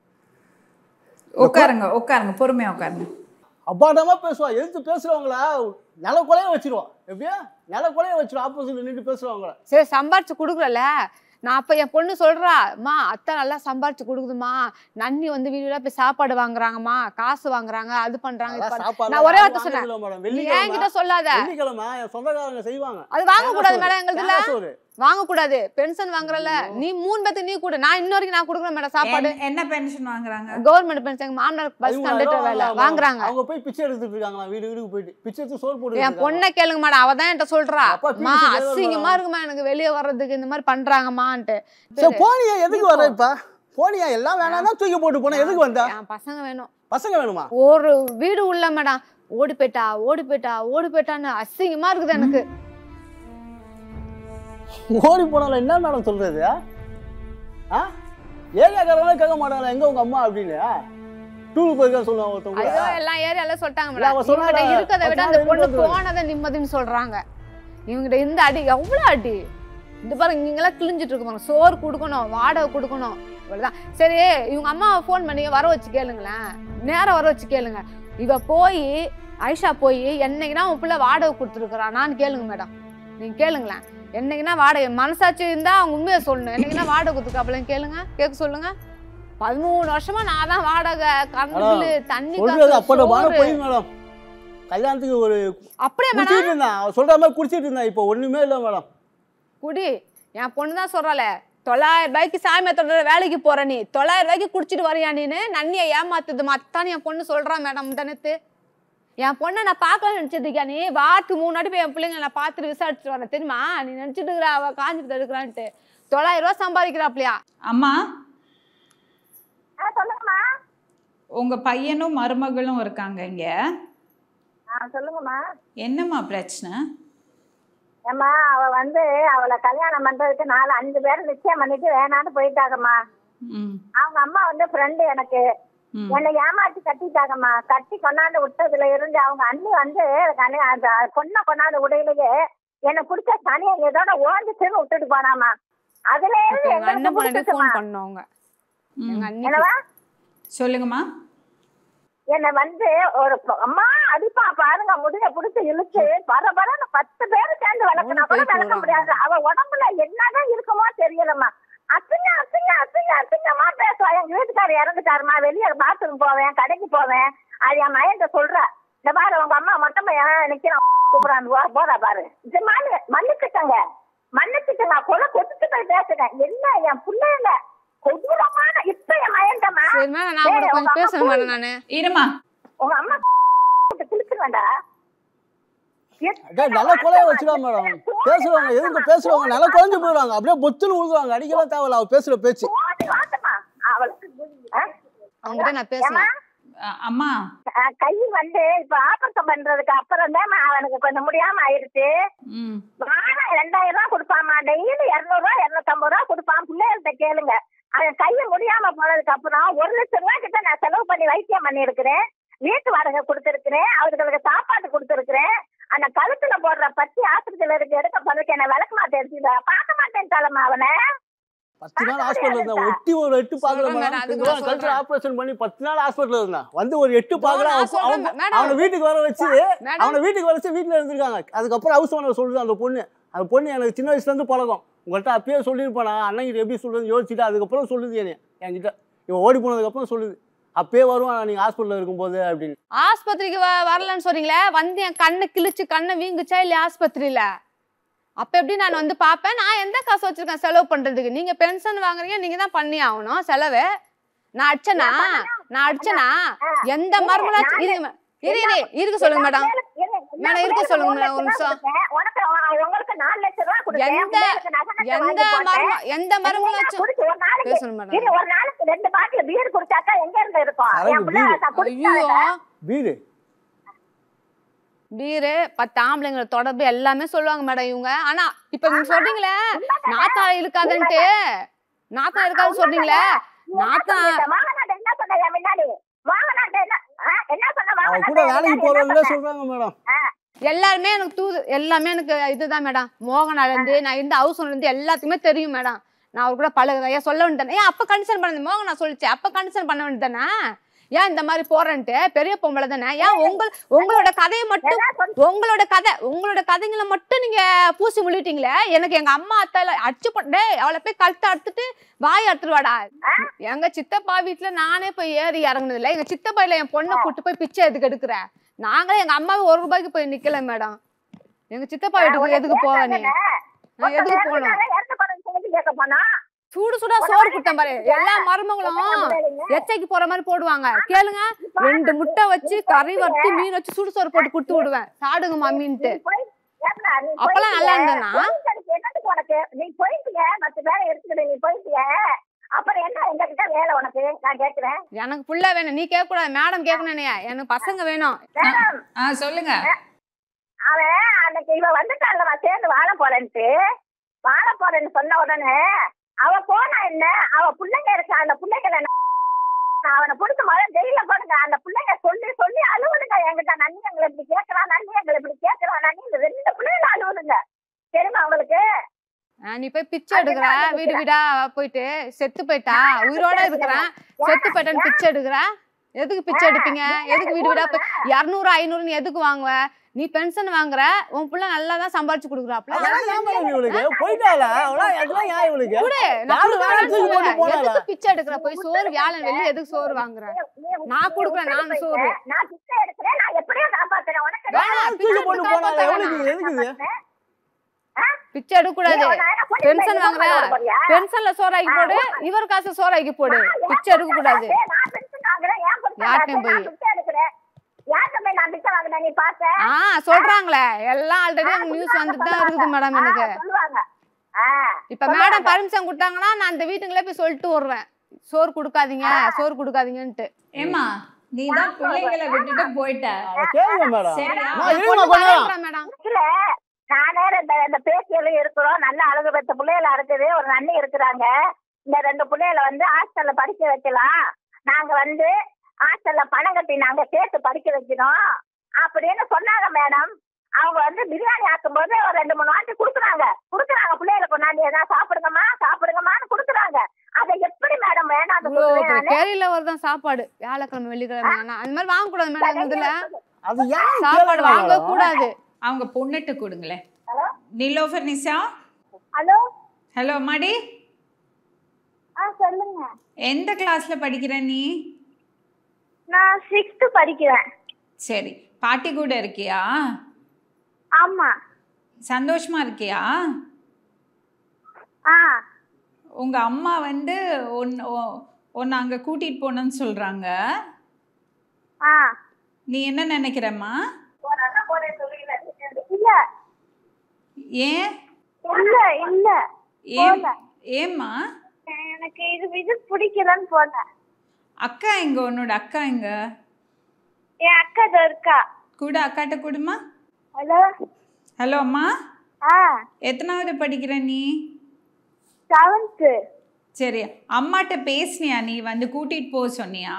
S3: உட்காருங்க உட்காருங்க பொறுமையா உட்காருங்க
S5: அப்பாட்டமா பேசுவா எதிர்த்து பேசுறவங்கள நில கொலைய வச்சிருவான் எப்படியா நில கொலைய வச்சிருவா ஆப்போசிட்ல நின்று பேசுறவங்கள
S4: சரி சம்பாரிச்சு கொடுக்குறல நான் அப்ப என் பொண்ணு சொல்றா அம்மா அத்தை நல்லா சம்பாரிச்சு கொடுக்குதுமா நன்னி வந்து வீடுல போய் சாப்பாடு வாங்குறாங்கம்மா காசு வாங்குறாங்க அது பண்றாங்க இது
S5: அதெல்லாம்
S4: பண்றாங்க.
S5: சாப்பாடு
S4: நான் ஒரே வார்த்தை
S5: வாங்குறது
S4: சொன்னேன்.
S5: இல்ல மேடம்
S4: நீ
S5: வெள்ளிக்கிழமை
S4: என்கிட்ட சொல்லாத
S5: வெள்ளிக்கிழமை என் சொந்தக்காரங்க செய்வாங்க
S4: அது வாங்க கூடாது மேடம்
S5: தேங்காய்
S4: எங்களுதுல
S5: தேங்காய் சோறு
S4: வாங்க கூடாது பென்ஷன் வாங்குறல நீ மூணு பேத்துக்கு நீ கூட நான் இன்ன வரைக்கும் நான் கொடுக்குறேன் மேடம் சாப்பாடு
S3: என்ன- என்ன பென்ஷன் வாங்குறாங்க
S4: கவர்மெண்ட் பென்ஷன் எங்க மாமனார் பஸ்
S5: பதிமூணாயிரம்
S4: கண்டக்டர் வேலை
S5: வாங்குறாங்க.
S4: வாங்குறாங்க
S5: அவங்க போய் பிச்சை எடுத்துட்டு இருக்காங்களா வீடு வீடுக்கு போயிட்டு பிச்சை எடுத்து சோறு போட்டு
S4: என் பொண்ணை கேளுங்க மேடம் அவ தான் என்கிட்ட சொல்றா
S5: அப்பா
S4: மா
S5: பிரிச்சு கேளுங்க
S4: அசிங்கமா
S5: மேடம்.
S4: இருக்குமா எனக்கு வெளியே வர்றதுக்கு இந்த மாதிரி பண்றாங்கம்மான்ட்டு
S5: சரி போனியா எதுக்கு வர இப்ப போனியா எல்லாம் வேணாம்னா தூக்கி போட்டு போனா எதுக்கு வந்தா
S4: என் பசங்க வேணும்
S5: பசங்க வேணுமா
S4: ஒரு வீடு உள்ள மேடம் ஓடி போயிட்டா ஓடி போயிட்டா ஓடி போயிட்டான்னு அசிங்கமா இருக்குது எனக்கு
S5: ஓடி போனால என்ன மேடம் சொல்றது ஆ ஏரியாக்காரங்களே கேட்க மாட்டாங்களா எங்க உங்க அம்மா அப்படின்னு டூருக்கு போயிருக்கா சொல்லுவாங்க ஒருத்தவங்க
S4: ஐயோ எல்லாம் ஏரியால சொல்லிட்டாங்க
S5: இல்ல, அவ
S4: மேடம்
S5: சொன்னாடா,
S4: இவங்கிட்ட இருக்கிறத விட அந்த
S5: பத்து நாள்
S4: பொண்ணு
S5: இருந்துட்டு
S4: போனதை நிம்மதின்னு சொல்றாங்க இவங்கிட்ட இந்த அடி எவ்வளவு அடி இந்த பாருங்க நீங்களாம் கிழிஞ்சிட்டு இருக்கு பாருங்க சோறு கொடுக்கணும் வாடகை கொடுக்கணும் இவ்வளவுதான் சரி இவங்க அம்மாவை ஃபோன் பண்ணி வர வச்சு கேளுங்களேன் நேரம் வர வச்சு கேளுங்க இவ போய் ஐஷா போய் என்னைக்குனா உன் பிள்ளை வாடகை கொடுத்துருக்குறானான்னு கேளுங்க மேடம் நீங்க கேளுங்களேன் என்னைக்குனா வாடகை மனசாட்சி இருந்தா அவங்க உண்மையை சொல்லணும் என்னைக்குனா வாடகை கொடுத்துருக்காப்லன்னு கேளுங்க கேட்க சொல்லுங்க பதிமூணு வருஷமா நான் தான் வாடகை கரண்ட்
S5: அதான்,
S4: பில்லு தண்ணி
S5: சொல்றது
S4: காசு,
S5: அப்படமான
S4: சோறு.
S5: போய் மேடம் கல்யாணத்துக்கு ஒரு
S4: அப்படியே மேடம்
S5: குடிச்சிட்டு இருந்தான் அவன் சொல்ற மாதிரி குடிச்சிட்டு இருந்தான் இப்போ ஒண்ணுமே இல்லை மேடம்
S4: குடி என் பொண்ணு தான் சொல்றாள தொள்ளாயிரம் ரூபாய்க்கு சாமி தொடர வேலைக்கு போற நீ தொள்ளாயிரம் ரூபாய்க்கு குடிச்சிட்டு வரியா நீன்னு நன்னியை ஏமாத்துது மத்தான்னு என் பொண்ணு சொல்றா மேடம் தனத்து என் பொண்ணை நான் பார்க்கல நினைச்சிருக்கியா நீ வாரத்துக்கு மூணு வாட்டி போய் என் பிள்ளைங்க நான் பார்த்துட்டு விசாரிச்சுட்டு வரேன் தெரியுமா நீ நினைச்சிட்டு இருக்கிற அவ காஞ்சிட்டு எடுக்கிறான்ட்டு தொள்ளாயிரம் ரூபாய் சம்பாதிக்கிறாப்லையா
S3: அம்மா
S6: ஆ சொல்லுங்கம்மா
S3: உங்க பையனும் மருமகளும் இருக்காங்க இங்க
S6: ஆ சொல்லுங்கம்மா
S3: என்னம்மா பிரச்சனை
S6: ஏம்மா அவ வந்து அவளை கல்யாணம் பண்றதுக்கு நாலு அஞ்சு பேர் நிச்சயம் பண்ணிட்டு வேணான்னு போயிட்டாங்கம்மா
S3: ம்
S6: அவங்க அம்மா வந்து ஃப்ரெண்டு எனக்கு
S3: ம்
S6: என்னை ஏமாத்தி கட்டிட்டாங்கம்மா கட்டி கொண்டாந்து விட்டதுல இருந்து அவங்க அண்ணி வந்து கனி- அந்த பொண்ணை கொண்டாந்து விடையிலேயே என்னை பிடிச்ச சனியை இதோட ஓஞ்சிச்சுன்னு விட்டுட்டு போனாமா அதுல
S4: அப்ப
S6: இருந்து
S4: எங்க அண்ணன்
S6: எங்களுக்கு
S4: பண்ணி
S6: பிடிச்சிச்சுமா
S4: ஃபோன் பண்ணவங்க
S3: ம்.
S4: எங்க அண்ணி
S6: என்னவா
S3: சொல்லுங்கம்மா
S6: என்னை வந்து ஒரு ப- அம்மா அடிப்பா பாருங்க முடிய புடிச்சு இழுத்து பர பரன்னு பத்து பேர் சேர்ந்து வளர்க்கனா கூட
S4: போயிட்டு
S6: வளர்க்க
S4: வராங்க.
S6: முடியாது அவ உடம்புல என்னதான் இருக்குமோ தெரியலம்மா அசிங்க அசிங்க அசிங்க அசிங்கமா பேசுவா எங்க வீட்டுக்காரர் இறந்துட்டாருமா வெளியே பாத்ரூம் போவேன் கடைக்கு போவேன் அது என் மயன் சொல்றா இந்த பாரு உங்க அம்மா மொட்டை பையன் நிக்கிறான் கூப்பிடான்னு போ- போறா பாரு இது மாதிரி மன்னிச்சுக்கங்க மன்னிச்சுக்கங்க கொலை கொத்துட்டு போய் பேசுங்க என்ன என் பிள்ளைங்க கொடூரமான இப்ப என் மயன்டமா
S4: சரி மேடம் நான் கூட
S6: ஏய், உங்க
S4: கொஞ்சம்
S6: அம்மா
S4: பேசணும் மேடம் நானு
S3: இருமா
S6: உங்க அம்மா குளிச்சுருவேண்டா
S5: அதான் நல்லா கொலைய வச்சுடா மேடம் பேசுறவங்க எதுக்கு பேசுறவங்க நல்லா குறைஞ்சு போயிடுவாங்க அப்படியே பொத்துன்னு விழுதுவாங்க அடிக்கலாம் தேவையில்ல அவ பேசுற பேச்சு
S4: அவங்ககிட்ட நான் பேசணும்
S3: அ- அம்மா
S6: கை வந்து இப்ப ஆபரேஷன் பண்றதுக்கு அப்புறம் தான் அவனுக்கு கொஞ்சம் முடியாம ஆயிடுச்சு
S3: ம்
S6: வாரம் ரெண்டாயிரம் ரூபாய் கொடுப்பாமா டெய்லி இருநூறு ரூபாய் இருநூத்தம்பது ரூபாய் கொடுப்பான் பிள்ளைகள்கிட்ட கேளுங்க அவன் கையை முடியாம போனதுக்கு அப்புறம் ஒரு லட்சம் ரூபாய் கிட்ட நான் செலவு பண்ணி வைத்தியம் பண்ணியிருக்கிறேன் வீட்டு வாடகை கொடுத்துருக்கிறேன் அவர்களுக்கு சாப்பாடு கொடுத்துருக்கிறேன் அந்த கழுத்துல போடுற பத்தி ஆஸ்பத்திரியில இருக்கு எடுக்க போனதுக்கு என்ன விளக்கு மாத்த எடுத்து பார்க்க மாட்டேன் தலைமா அவனை
S5: பத்து நாள் ஹாஸ்பிட்டல் இருந்தேன் ஒட்டி ஒரு எட்டு பாக்கல
S4: சொல்றேன்
S5: மேடம்
S4: மேடம், அதுக்கு
S5: இதுதான்
S4: நான்
S5: கல்ச்சர்
S4: சொல்றேன்.
S5: ஆபரேஷன் பண்ணி பத்து நாள் ஹாஸ்பிட்டல் இருந்தான் வந்து ஒரு எட்டு பாக்கல
S4: நான் சொல்றேன்
S5: அவன்
S4: மேடம்.
S5: அவனை வீட்டுக்கு வர வச்சு
S4: மேடம்
S5: அவனை வீட்டுக்கு வர வச்சு வீட்டுல இருந்திருக்காங்க அதுக்கப்புறம் ஹவுஸ் ஓனர் சொல்லுது அந்த பொண்ணு அந்த பொண்ணு எனக்கு சின்ன வயசுல இருந்து பழக்கம் உங்கள்கிட்ட அப்பயே சொல்லியிருப்பானா அண்ணங்கிட்ட எப்படி சொல்றது யோசிச்சுட்டு அதுக்கப்புறம் சொல்லுது என்னை என்கிட்ட இவன் ஓடி போனதுக்கு அப்புறம் சொல்லுது அப்பயே வருவான் நீங்க ஹாஸ்பிட்டல் இருக்கும்போது அப்படின்னு
S4: ஆஸ்பத்திரிக்கு வ- வரலன்னு சொன்னீங்களே வந்து என் கண்ணு கிழிச்சு கண்ணை வீங்குச்சா இல்லையா ஆஸ்பத்திரியில அப்ப எப்படி நான் வந்து பார்ப்பேன் நான் எந்த காசு வச்சிருக்கேன் செலவு பண்றதுக்கு நீங்க பென்ஷன் வாங்குறீங்க நீங்க தான் பண்ணி ஆகணும் செலவு நான் அடிச்சனா நான் அடிச்சனா எந்த மருமலாச்சும் இருங்க இரு இரு இருக்க சொல்லுங்க மேடம் மேடம், இருக்க சொல்லுங்க மேடம், ஒரு நிமிஷம்.
S6: உனக்கு உங்களுக்கு நாலு லட்சம் ரூபாய் கொடுத்தேன்.
S4: எந்த-
S6: பிள்ளைகளுக்கு நகை நட்டு
S4: எந்த
S6: வாங்கி போட்டேன்.
S4: மரும எந்த மருமலாச்சும்
S6: குடிச்சு ஒரு நாளைக்கு
S4: பேசணும் மேடம்
S6: இது ஒரு நாளைக்கு ரெண்டு பாட்டில் பீர் குடிச்சாக்கா எங்க இருந்து இருக்கும்
S5: சரக்கு
S6: என் பிள்ளை
S5: பீரு.
S6: நான்
S4: ஐயோ
S6: குடிச்சாங்க.
S5: வீடு
S4: பீரு பத்து ஆம்பளைங்கள தொடர்பு எல்லாமே சொல்லுவாங்க மேடம் இவங்க ஆனா இப்ப நீங்க சொல்றீங்களே நாத்தா இருக்காதுன்ட்டு நாத்தா இருக்காது சொல்றீங்களே
S6: நீ என்ன
S4: நாத்தா
S6: சொல்லிட்ட? வாங்கனாட்ட என்ன சொன்ன என் முன்னாடி வாங்கனாட்ட என்ன ஆ, என்ன சொன்ன
S5: அவ
S6: வாங்கனாட்ட
S5: கூட
S6: என்
S5: வேலைக்கு
S6: முன்னாடி என்ன
S5: போறவங்களே
S6: சொன்ன?
S5: சொல்றாங்க மேடம்
S4: எல்லாருமே எனக்கு தூது எல்லாமே எனக்கு இதுதான் மேடம் மோகனால இருந்து நான் இருந்த ஹவுஸ் இருந்து எல்லாத்துக்குமே தெரியும் மேடம் நான் அவர் கூட பழகுறேன் ஏன் சொல்ல வேண்டியதானே ஏன் அப்ப கன்சர்ன் பண்ண மோகனா சொல்லிச்சு அப்ப கன்சர்ன் பண்ண வேண்டியதானே ஏன் இந்த மாதிரி போறேன்ட்டு பெரிய பொம்பளை தானே ஏன் உங்க உங்களோட கதையை மட்டும்
S6: என்ன சொன்ன?
S4: உங்களோட கதை உங்களோட கதைங்களை மட்டும் நீங்க பூசி முள்ளிட்டீங்களே எனக்கு எங்க அம்மா அத்தால அடிச்சு போட்டே அவளை போய் கழுத்தை அறுத்துட்டு வாய் அறுத்துருவாடா எங்க சித்தப்பா வீட்டுல நானே போய் ஏறி இறங்குனது இல்ல எங்க சித்தப்பா இல்ல என் பொண்ணை கூட்டு போய் பிச்சை எதுக்கு எடுக்கிற நாங்களே எங்க அம்மாவே ஒரு ரூபாய்க்கு போய் நிக்கல மேடம் எங்க சித்தப்பா வீட்டுக்கு எதுக்கு போவ நீ நான் எதுக்கு போகணும்
S6: யாரும் இறந்து போனது சொல்லிட்டு கேட்க போனா
S4: சூடு சூடா சோறு கொடுத்தேன் பாரு எல்லா மருமகளும் எச்சைக்கு போற மாதிரி போடுவாங்க கேளுங்க ரெண்டு முட்டை வச்சு கறி வறுத்து மீன் வச்சு சுடு சோறு போட்டு கொடுத்து விடுவேன் சாடுங்க மாமின்ட்டு
S6: போய் ஏப்பா, நீ
S4: அப்பெல்லாம் நல்லா இருந்தேனா?
S6: போயிட்டு என்னத்துக்கு உனக்கு நீ போயிட்டிய மத்த வேலை எடுத்துக்கிட்டு நீ போயிட்டிய அப்புறம் என்ன எங்க கிட்ட வேலை உனக்கு நான் கேக்குறேன்
S4: எனக்கு புள்ள வேணும் நீ கேட்க கூடாது மேடம் கேட்கணும் எனக்கு பசங்க வேணும்
S6: மேடம்
S3: ஆ சொல்லுங்க
S6: அவன் அன்னைக்கு இவ வந்துட்டான்ல சேர்ந்து வாழ போறேன்ட்டு வாழ போறேன்னு சொன்ன உடனே அவ போனா என்ன அவ பிள்ளைங்க இருக்கா அந்த பிள்ளைகளை நான் அவனை பிடிச்ச முதல்ல ஜெயில போடுங்க அந்த பிள்ளைங்க சொல்லி சொல்லி அழுவுதுங்க என்கிட்ட நன்னி எங்களை இப்படி கேட்கறான் நன்னி எங்களை இப்படி கேட்கறான் நன்னி இந்த ரெண்டு பிள்ளைங்க அழுவுதுங்க தெரியுமா உங்களுக்கு
S4: ஆ, நீ போய் பிச்சை எடுக்கிற வீடு வீடா போயிட்டு செத்து போயிட்டா உயிரோட இருக்கிறேன் செத்து போயிட்டான்னு பிச்சை எடுக்கிற எதுக்கு பிச்சை எடுப்பீங்க எதுக்கு வீடு வீடா போய் இரநூறு ஐநூறு நீ எதுக்கு வாங்குவ நீ பென்ஷன் வாங்குற உன் புள்ள நல்லா தான் சம்பாரிச்சு கொடுக்குறாப்ல
S5: அதெல்லாம் ஏன் மேடம் இவளுக்கு போயிட்டாள அவளா அதெல்லாம் ஏன் இவளுக்கு
S4: குடு, நான்
S5: யாரு
S4: கொடுக்குறேன்னு
S5: தூக்கி போட்டு
S4: சொல்லுவேன்.
S5: போனாளா?
S4: எதுக்கு பிச்சை எடுக்கிற போய் சோறு வியாழன் வெள்ளி எதுக்கு சோறு வாங்குற நான் கொடுக்குறேன், நான் சோறு.
S6: நான் பிச்சை எடுக்கிறேன் நான் எப்படியோ காப்பாத்துறேன் உனக்கு
S4: வேணாம்,
S5: தூக்கி
S4: பிச்சை
S5: போட்டு
S4: எடுத்து
S5: போனாளா
S4: காப்பாத்த
S5: எவளுக்கு
S4: வேணாம்.
S5: எதுக்குது
S4: பிச்சை எடுக்க கூடாது பென்ஷன் வாங்குற பென்ஷன்ல சோறாக்கி போடு இவர் காசு சோறாக்கி போடு பிச்சை எடுக்க கூடாது யார்கிட்டயும் போய்.
S6: நான் பிச்சை வாங்கினேன் நீ பாத்த
S4: ஆ சொல்றாங்களே எல்லாம் ஆல்ரெடி அங்க நியூஸ் வந்துட்டு தான் இருக்குது மேடம் எனக்கு
S6: ஆ, சொல்லுவாங்க ஆ,
S4: இப்ப மேடம் பர்மிஷன் கொடுத்தாங்கன்னா நான் அந்த வீட்டுங்களே போய் சொல்லிட்டு வருவேன் சோறு கொடுக்காதீங்க சோறு கொடுக்காதீங்கன்ட்டு
S3: ஏமா நீ தான் பிள்ளைங்களை விட்டுட்டு போயிட்ட
S5: அவ கேளுங்க மேடம்
S3: சரியா?
S5: நான் இருமா கொஞ்சம்
S4: மேடம்
S6: இல்ல நானே இந்த இந்த பேச்சியெல்லாம் இருக்கிறோம் நல்ல அழகு பெற்ற பிள்ளைகளா இருக்குது ஒரு நன்னி இருக்கிறாங்க இந்த ரெண்டு பிள்ளைகளை வந்து ஹாஸ்டல்ல படிக்க வைக்கலாம் நாங்க வந்து ஹாஸ்டல்ல பணம் கட்டி நாங்க சேர்த்து படிக்க வைக்கணும் அப்படின்னு சொன்னாங்க மேடம் அவங்க வந்து பிரியாணி ஆக்கும்போது ஒரு ரெண்டு மூணு வாட்டி கொடுக்குறாங்க கொடுக்குறாங்க பிள்ளைகளை கொண்டாந்து ஏதாவது சாப்பிடுங்கம்மா சாப்பிடுங்கம்மான்னு கொடுக்குறாங்க அதை எப்படி மேடம் வேணாம்
S4: இவ்வளோ பெரிய கேரியில வருதான் சாப்பாடு வியாழக்கிழமை வெள்ளிக்கிழமை ஆனா அந்த மாதிரி வாங்க கூடாது மேடம் இதுல
S5: அது ஏன்
S4: சாப்பாடு
S5: கேளுங்க
S4: வாங்க
S5: மேடம்?
S4: கூடாது
S3: அவங்க பொண்ணுட்டு கொடுங்களேன்
S6: hello
S3: Nilofar Nisha
S6: hello
S3: hello மாடி
S6: ஆ சொல்லுங்க
S3: எந்த கிளாஸ்ல படிக்கிற நீ
S6: நான் சிக்ஸ்த் படிக்கிறேன்
S3: சரி பாட்டி கூட இருக்கியா
S6: ஆமா
S3: சந்தோஷமா இருக்கியா
S6: ஆ
S3: உங்க அம்மா வந்து உன் உன்னை அங்க கூட்டிட்டு போனேன்னு சொல்றாங்க
S6: ஆ
S3: நீ என்ன நினைக்கிறம்மா
S6: இல்ல
S3: ஏன்
S6: இல்ல இல்ல
S3: ஏன் ஏம்மா
S6: எனக்கு இது இது பிடிக்கலன்னு போனேன்
S3: அக்கா எங்க உன்னோட அக்கா எங்க
S6: என் அக்கா இதோ இருக்கா
S3: கூட அக்காட்ட கூடுமா
S6: ஹலோ
S3: ஹலோ அம்மா
S6: ஆ
S3: எத்தனாவது படிக்கிற நீ
S6: செவன்த்து
S3: சரி அம்மாட்ட பேசுனியா நீ வந்து கூட்டிட்டு போக சொன்னியா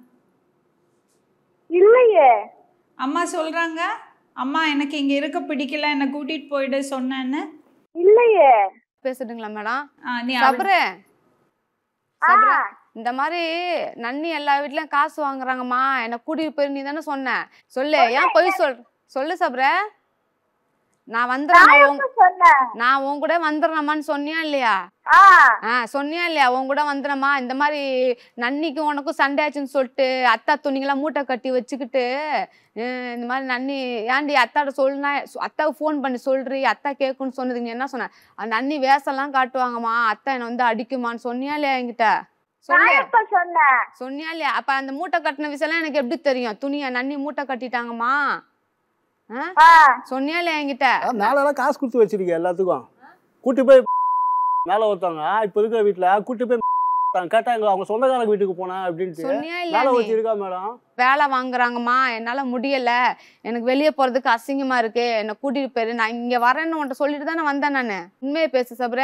S6: இல்லையே
S3: அம்மா சொல்றாங்க அம்மா எனக்கு இங்க இருக்க பிடிக்கல என்னை கூட்டிட்டு போயிடு சொன்னேன்னு
S6: இல்லையே
S4: பேசுட்டுங்களா மேடம்
S3: ஆ, நீ அவ-
S4: சபரு
S6: ஆ
S4: சபரு இந்த மாதிரி நன்னி எல்லா வீட்லயும் காசு வாங்குறாங்கம்மா என்னை கூட்டிட்டு போயிரு நீ தானே சொன்ன சொல்லு ஏன் பொய் சொல் சொல்லு சபர நான் வந்துடுறேன் உன்
S6: எப்ப சொன்னேன்
S4: நான் உன் கூட வந்துடுறேம்மான்னு சொன்னியா இல்லையா
S6: ஆ
S4: ஆ சொன்னியா இல்லையா உன் கூட வந்துடுறேம்மா இந்த மாதிரி நன்னிக்கும் உனக்கும் சண்டை ஆச்சுன்னு சொல்லிட்டு அத்தா துணிங்களாம் மூட்டை கட்டி வச்சுக்கிட்டு அஹ் இந்த மாதிரி நன்னி ஏன்டி அத்தாட்ட சொல்லுனா அத்தாவுக்கு ஃபோன் பண்ணி சொல்றி அத்தா கேட்குன்னு சொன்னதுக்கு நீ என்ன சொன்ன அந்த நன்னி வேஷம்லாம் காட்டுவாங்கம்மா அத்தா என்னை வந்து அடிக்குமான்னு சொன்னியா இல்லையா என்கிட்ட சொல்லு
S6: நான் எப்ப சொன்னேன்
S4: சொன்னியா இல்லையா அப்ப அந்த மூட்டை கட்டின விஷயம்லாம் எனக்கு எப்படி தெரியும் துணியை நன்னி மூட்டை கட்டிட்டாங்கம்மா ஆ?
S6: ஆ
S4: சொன்னியா இல்லையா என்கிட்ட
S5: அதான் மேலெல்லாம் காசு கொடுத்து வச்சிருக்கேன் எல்லாத்துக்கும் கூட்டி போய் மேலே ஒருத்தவங்க இப்போ இருக்கிற வீட்டில் கூட்டி போய் கேட்டாங்க அவங்க சொந்தக்காரங்க வீட்டுக்கு போனேன் அப்படின்ட்டு
S4: சொன்னியா இல்லையா
S5: மேலே
S4: நீ
S5: வச்சிருக்கா மேடம்
S4: வேலை வாங்குறாங்கம்மா என்னால முடியல எனக்கு வெளியே போறதுக்கு அசிங்கமா இருக்கு என்னை கூட்டிட்டு போயிரு நான் இங்க வரேன்னு உன்கிட்ட சொல்லிட்டு தானே வந்தேன் நானு உண்மையை பேசு சபர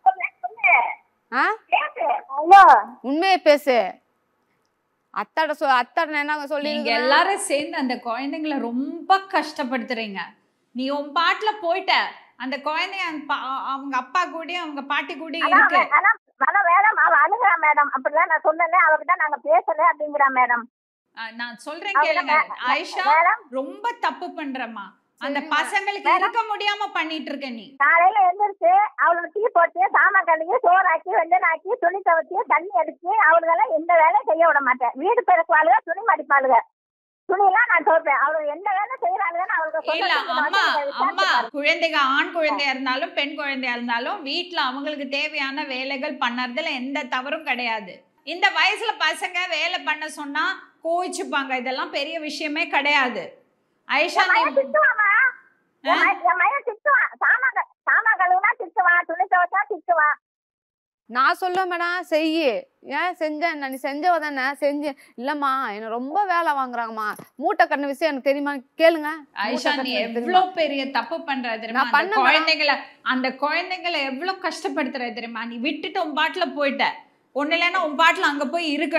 S4: ஆ
S6: ஹலோ
S4: உண்மையை பேசு அத்தாட சொ அத்தாட என்ன சொல்லி
S3: நீங்க எல்லாரும் சேர்ந்து அந்த குழந்தைங்கள ரொம்ப கஷ்டப்படுத்துறீங்க நீ உன் பாட்டுல போயிட்ட அந்த குழந்தைய அந்த பா- அவங்க அப்பா கூட அவங்க பாட்டி கூட இருக்கு
S6: அதான் அதான் மேடம் அவ அழுகிறா மேடம் அப்படிதான் நான் சொன்னேன் அவகிட்ட நாங்க பேசல அப்படிங்கிறா மேடம்
S3: ஆ, நான் சொல்றேன் கேளுங்க ஆயிஷா
S6: மேடம்
S3: ரொம்ப தப்பு பண்றம்மா அந்த
S4: சரிங்க.
S3: பசங்களுக்கு இருக்க முடியாம பண்ணிட்டு இருக்க நீ
S6: காலையில எழுந்திரிச்சு அவளுக்கு டீ போட்டு சாமான் கழுவி சோறாக்கி வெந்தனாக்கி துணி துவைச்சி தண்ணி அடிச்சு அவளுக்கெல்லாம் எந்த வேலையும் செய்ய விட மாட்டேன் வீடு பெருக்குவாளுக துணி மடிப்பாளுக துணியெல்லாம் நான் துவைப்பேன் அவளுக்கு எந்த வேலை செய்யறாளுன்னு அவளுக்கு
S3: இல்ல
S6: சொந்தத்துக்கு
S3: அம்மா
S6: வந்து விசாரிச்சு
S3: அம்மா
S6: பாரு.
S3: குழந்தைங்க ஆண் குழந்தையா இருந்தாலும் பெண் குழந்தையா இருந்தாலும் வீட்ல அவங்களுக்கு தேவையான வேலைகள் பண்ணறதுல எந்த தவறும் கிடையாது இந்த வயசுல பசங்க வேலை பண்ண சொன்னா கோவிச்சுப்பாங்க இதெல்லாம் பெரிய விஷயமே கிடையாது ஐஷா
S6: என்
S3: நீ
S6: மகன் திட்டுவாமா என் மகன் என் மகன் திட்டுவான் சாமான் க- சாமான் கழுவுனா திட்டுவான் துணி துவைச்சா திட்டுவான்
S4: நான் சொல்ல மேடம் செய்யு ஏன் செஞ்சேன் நீ செஞ்சவ தானே செஞ்சு இல்லம்மா என்ன ரொம்ப வேலை வாங்குறாங்கம்மா மூட்டை கட்டின விஷயம் எனக்கு தெரியுமா கேளுங்க
S3: ஐஷா
S4: மூட்டை
S3: நீ
S4: கட்டினது தெரியுமா?
S3: எவ்வளவு பெரிய தப்பு பண்ற தெரியுமா
S4: நான்
S3: அந்த
S4: பண்ண மேடம்.
S3: குழந்தைகளை அந்த குழந்தைங்களை எவ்வளவு கஷ்டப்படுத்துற தெரியுமா நீ விட்டுட்டு உன் பாட்டுல போயிட்ட ஒண்ணு இல்லைன்னா உன் பாட்டுல அங்க போய் இருக்கணும்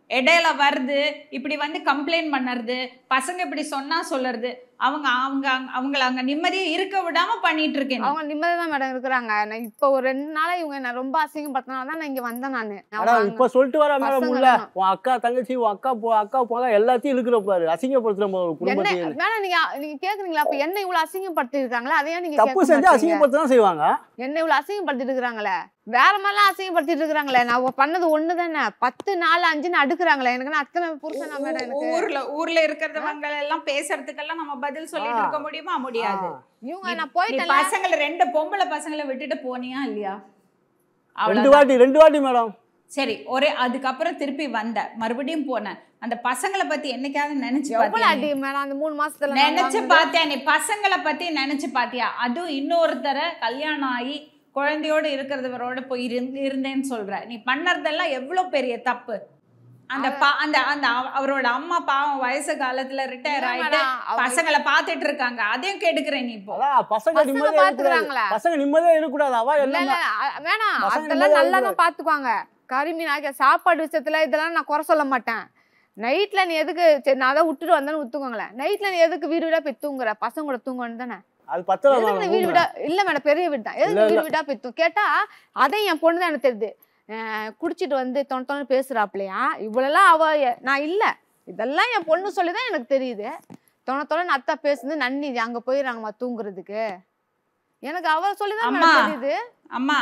S3: இடையில வருது இப்படி வந்து கம்ப்ளைண்ட் பண்ணுறது பசங்க இப்படி சொன்னா சொல்லுறது அவங்க அவங்க அவங்கள அங்க நிம்மதியா இருக்க விடாம பண்ணிட்டு இருக்கேன் நீ.
S4: அவங்க நிம்மதி தான் மேடம் இருக்கிறாங்க நான் இப்போ ஒரு ரெண்டு நாளா இவங்க நான் ரொம்ப அசிங்கப்படுத்தினால தான் நான் இங்க வந்தேன் நானு
S5: மேடம் இப்போ சொல்லிட்டு வர மேடம்
S4: பசங்க
S5: உள்ள
S4: வேணும்.
S5: உன் அக்கா தங்கச்சி உன் அக்கா போ அக்கா போக எல்லாத்தையும் இழுக்கிற பாரு அசிங்கப்படுத்துற பாரு
S4: என்ன
S5: குடும்பத்தையே
S4: மேடம் நீங்க நீங்க கேக்குறீங்களா அப்ப என்ன இவ்வளவு அசிங்கப்படுத்தி இருக்காங்களா அதையே நீங்க
S5: தப்பு
S4: கேட்க
S5: செஞ்சு
S4: மாட்டீங்க?
S5: அசிங்கப்படுத்த தான் செய்வாங்க
S4: என்ன இவ்வளவு அசிங்கப்படுத்திட்டு இருக்காங்களே வேற மாதிரிலாம் அசிங்கப்படுத்திட்டு இருக்காங்களே நான் பண்ணது ஒண்ணு தானே பத்து நாலு அஞ்சுன்னு அடுக்குறாங்களே எனக்கு அத்தனை புருஷனா மேடம் எனக்கு
S3: ஊர்ல ஊர்ல இருக்கிறவங்க எல்லாம் பேசுறதுக்கெல்லாம் நம்ம பதில் சொல்லிட்டு இருக்க முடியுமா முடியாது
S4: இவங்க
S3: நீ-
S4: நான்
S3: நீ
S4: போயிட்டேன்
S3: பசங்களை ரெண்டு பொம்பளை பசங்களை விட்டுட்டு போனியா இல்லையா
S5: ரெண்டு
S3: அவ்வளவுதான்.
S5: வாட்டி ரெண்டு வாட்டி மேடம்
S3: சரி ஒரே அதுக்கப்புறம் திருப்பி வந்த மறுபடியும் போனேன் அந்த பசங்களை பத்தி என்னைக்காவது நினைச்சு
S4: எவ்வளவு
S3: பாத்தியா
S4: அடி
S3: நீ?
S4: மேடம் அந்த மூணு மாசத்துல நான்
S3: நினைச்சு
S4: வாங்குனது?
S3: பாத்தியா நீ பசங்களை பத்தி நினைச்சு பாத்தியா அதுவும் இன்னொருத்தரை கல்யாணம் ஆகி குழந்தையோட இருக்கிறவரோட போய் இருந்து இருந்தேன்னு சொல்ற நீ பண்ணறதெல்லாம் எவ்வளவு பெரிய தப்பு அந்த பா அந்த அந்த அவ- அவரோட அம்மா பாவம் வயசு காலத்துல ரிட்டையர்
S4: இல்ல
S3: ஆயிட்டு
S4: மேடம், அவங்க-
S3: பசங்களை பாத்துட்டு இருக்காங்க அதையும் கெடுக்கிறேன் நீ இப்போ
S5: அதான் பசங்க
S4: பசங்க
S5: நிம்மதியா இருக்கக்கூடாது
S4: பாத்துக்கிறாங்களா?
S5: பசங்க நிம்மதியா இருக்கக்கூடாது அவ
S4: இல்ல
S5: என்ன
S4: இல்ல அ- வேணாம்
S5: பசங்க
S4: அதெல்லாம்
S5: நிம்மதியா
S4: நல்லா
S5: இருக்கக்கூடாது.
S4: தான் பாத்துக்குவாங்க கரிமீன் ஆகிய சாப்பாடு விஷயத்துல இதெல்லாம் நான் குறை சொல்ல மாட்டேன் நைட்ல நீ எதுக்கு சரி நான் தான் விட்டுட்டு வந்தேன்னு வித்துக்கோங்களேன் நைட்ல நீ எதுக்கு வீடு வீடா போய் தூங்குற பசங்க கூட தூங்கணும் தானே
S5: அது பத்தல
S4: எதுக்கு நீ வீடு வீடா இல்ல மேடம் பெரிய வீடு தான்
S5: இல்ல,
S4: எதுக்கு
S5: இல்ல.
S4: வீடு வீடா போய் தூ- கேட்டா அதையும் என் பொண்ணு தான் எனக்கு தெரியுது அஹ் குடிச்சிட்டு வந்து தொண தொண பேசுறாப்லையா இவ்வளெல்லாம் அவ எ- நான் இல்ல இதெல்லாம் என் பொண்ணு சொல்லிதான் எனக்கு தெரியுது தொண தொண அத்தா பேசுது நன்னி அங்க போயிடுறாங்கம்மா தூங்குறதுக்கு எனக்கு அவ சொல்லிதான்
S3: அம்மா.
S4: மேடம் தெரியுது
S3: அம்மா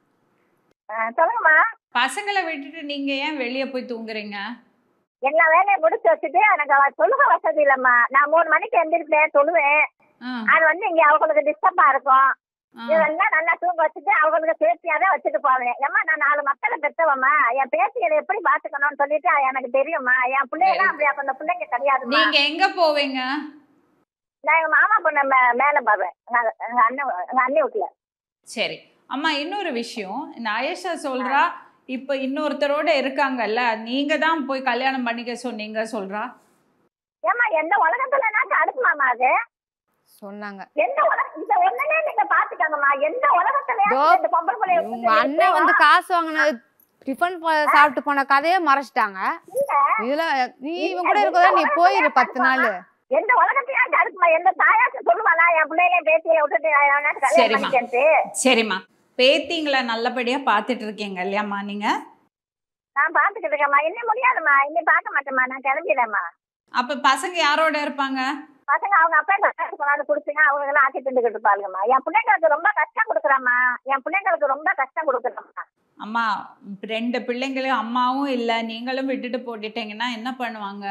S6: ஆ, சொல்லுங்கம்மா
S3: பசங்களை விட்டுட்டு நீங்க ஏன் வெளிய போய் தூங்குறீங்க
S6: எல்லா வேலையும் முடிச்சு வச்சுட்டு எனக்கு அவ தொழுக வசதி இல்லம்மா நான் மூணு மணிக்கு எந்திரிப்பேன் தொழுவேன்
S3: ஆ,
S6: அது வந்து இங்க அவங்களுக்கு டிஸ்டர்பா இருக்கும்
S3: ஆ.
S6: இதெல்லாம் நல்லா தூங்க வச்சுட்டு அவங்களுக்கு சேஃப்டியா தான் வச்சுட்டு போவேன் ஏம்மா நான் நாலு மக்களை பெற்றவம்மா என் பேத்திகளை எப்படி பாத்துக்கணும்னு சொல்லிட்டு எனக்கு தெரியுமா என் பிள்ளைகளாம் அப்படியா அந்த பிள்ளைங்க கிடையாதுமா
S3: நீங்க எங்க போவீங்க
S6: நான் எங்க மாமா பொண்ணு மே- மேல பாவேன் எங்க எங்க அண்ணன் எங்க அண்ணி வீட்டுல
S3: சரி அம்மா இன்னொரு விஷயம் இந்த ஆயேஷா சொல்றா இப்ப இன்னொருத்தரோட இருக்காங்கல்ல நீங்க தான் போய் கல்யாணம் பண்ணிக்க சொன்னீங்க சொல்றா
S6: ஏம்மா எந்த உலகத்துல நான் அடுக்குமாமா அது
S4: சொன்னாங்க
S6: எந்த உலகம் இந்த ஒண்ணுனே நீங்க பாத்துக்கோங்கம்மா எந்த உலகத்துல
S4: இதோ,
S6: இந்த பொம்பளை பிள்ளைய
S4: உங்க அண்ணன் வந்து காசு வாங்கினது டிஃபன் ப- சாப்பிட்டு போன கதையே மறைச்சிட்டாங்க இதுல நீ இவன் கூட இருக்கதா நீ போயிரு பத்து நாள்
S6: எந்த உலகத்தையும் அடுக்குமா எந்த தாயாச்சும் சொல்லுவாளா என் பிள்ளைகளையும் பேத்தியை விட்டுட்டு எவனாச்சும் கல்யாணம்
S3: சரிம்மா.
S6: பண்ணிக்கன்ட்டு
S3: சரிம்மா பேத்திங்களை நல்லபடியா பாத்துட்டு இருக்கீங்க இல்லையாம்மா நீங்க
S6: நான் பாத்துக்கிட்டு இருக்கேம்மா இன்னும் முடியாதும்மா இன்னும் பார்க்க மாட்டேம்மா நான் கிளம்பிடுறேம்மா
S3: அப்ப பசங்க யாரோட இருப்பாங்க
S6: பசங்க அவங்க அப்பா காசு கொண்டாந்து கொடுத்துங்க அவங்க எல்லாம் ஆக்கி திண்டுக்கிட்டு இருப்பாளுங்கம்மா என் பிள்ளைங்களுக்கு ரொம்ப கஷ்டம் கொடுக்குறாம்மா என் பிள்ளைங்களுக்கு ரொம்ப கஷ்டம் கொடுக்குறேம்மா
S3: அம்மா ரெண்டு பிள்ளைங்களையும் அம்மாவும் இல்ல நீங்களும் விட்டுட்டு போட்டுட்டீங்கன்னா என்ன பண்ணுவாங்க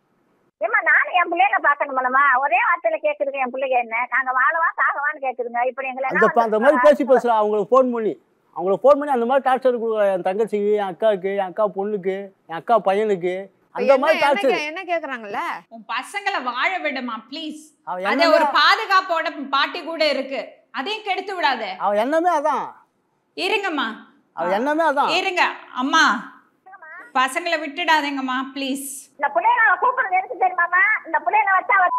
S6: ஏம்மா நானும் என் பிள்ளைகளை பார்க்கணுமில்லம்மா ஒரே வார்த்தையில கேக்குதுங்க என் பிள்ளைங்க என்ன நாங்க வாழவா சாகவான்னு கேக்குதுங்க இப்படி எங்களை
S5: அந்த ப- அந்த மாதிரி பேசி பேசுறா அவங்களுக்கு ஃபோன் பண்ணி அவங்களுக்கு ஃபோன் பண்ணி அந்த மாதிரி டார்ச்சர் கொடுக்குறா என் தங்கச்சிக்கு என் அக்காவுக்கு என் அக்கா பொண்ணுக்கு என் அக்கா பையனுக்கு அந்த
S4: என்ன
S5: மாதிரி
S4: என்ன
S5: டார்ச்சர்
S4: கே- என்ன கேக்குறாங்கல்ல
S3: உன் பசங்களை வாழ விடுமா ப்ளீஸ்
S5: அவ
S3: அது
S5: எண்ணமே
S3: ஒரு பாதுகாப்போட பாட்டி கூட இருக்கு அதையும் கெடுத்து விடாத
S5: அவ எண்ணமே அதான்
S3: இருங்கம்மா
S5: அவ எண்ணமே அதான்
S3: இருங்க அம்மா பசங்களை விட்டுடாதீங்கம்மா ப்ளீஸ்
S6: இந்த பிள்ளைகளை கூப்பிடுறது எதுக்கு தெரியுமாம்மா இந்த பிள்ளைகளை வச்சா அவ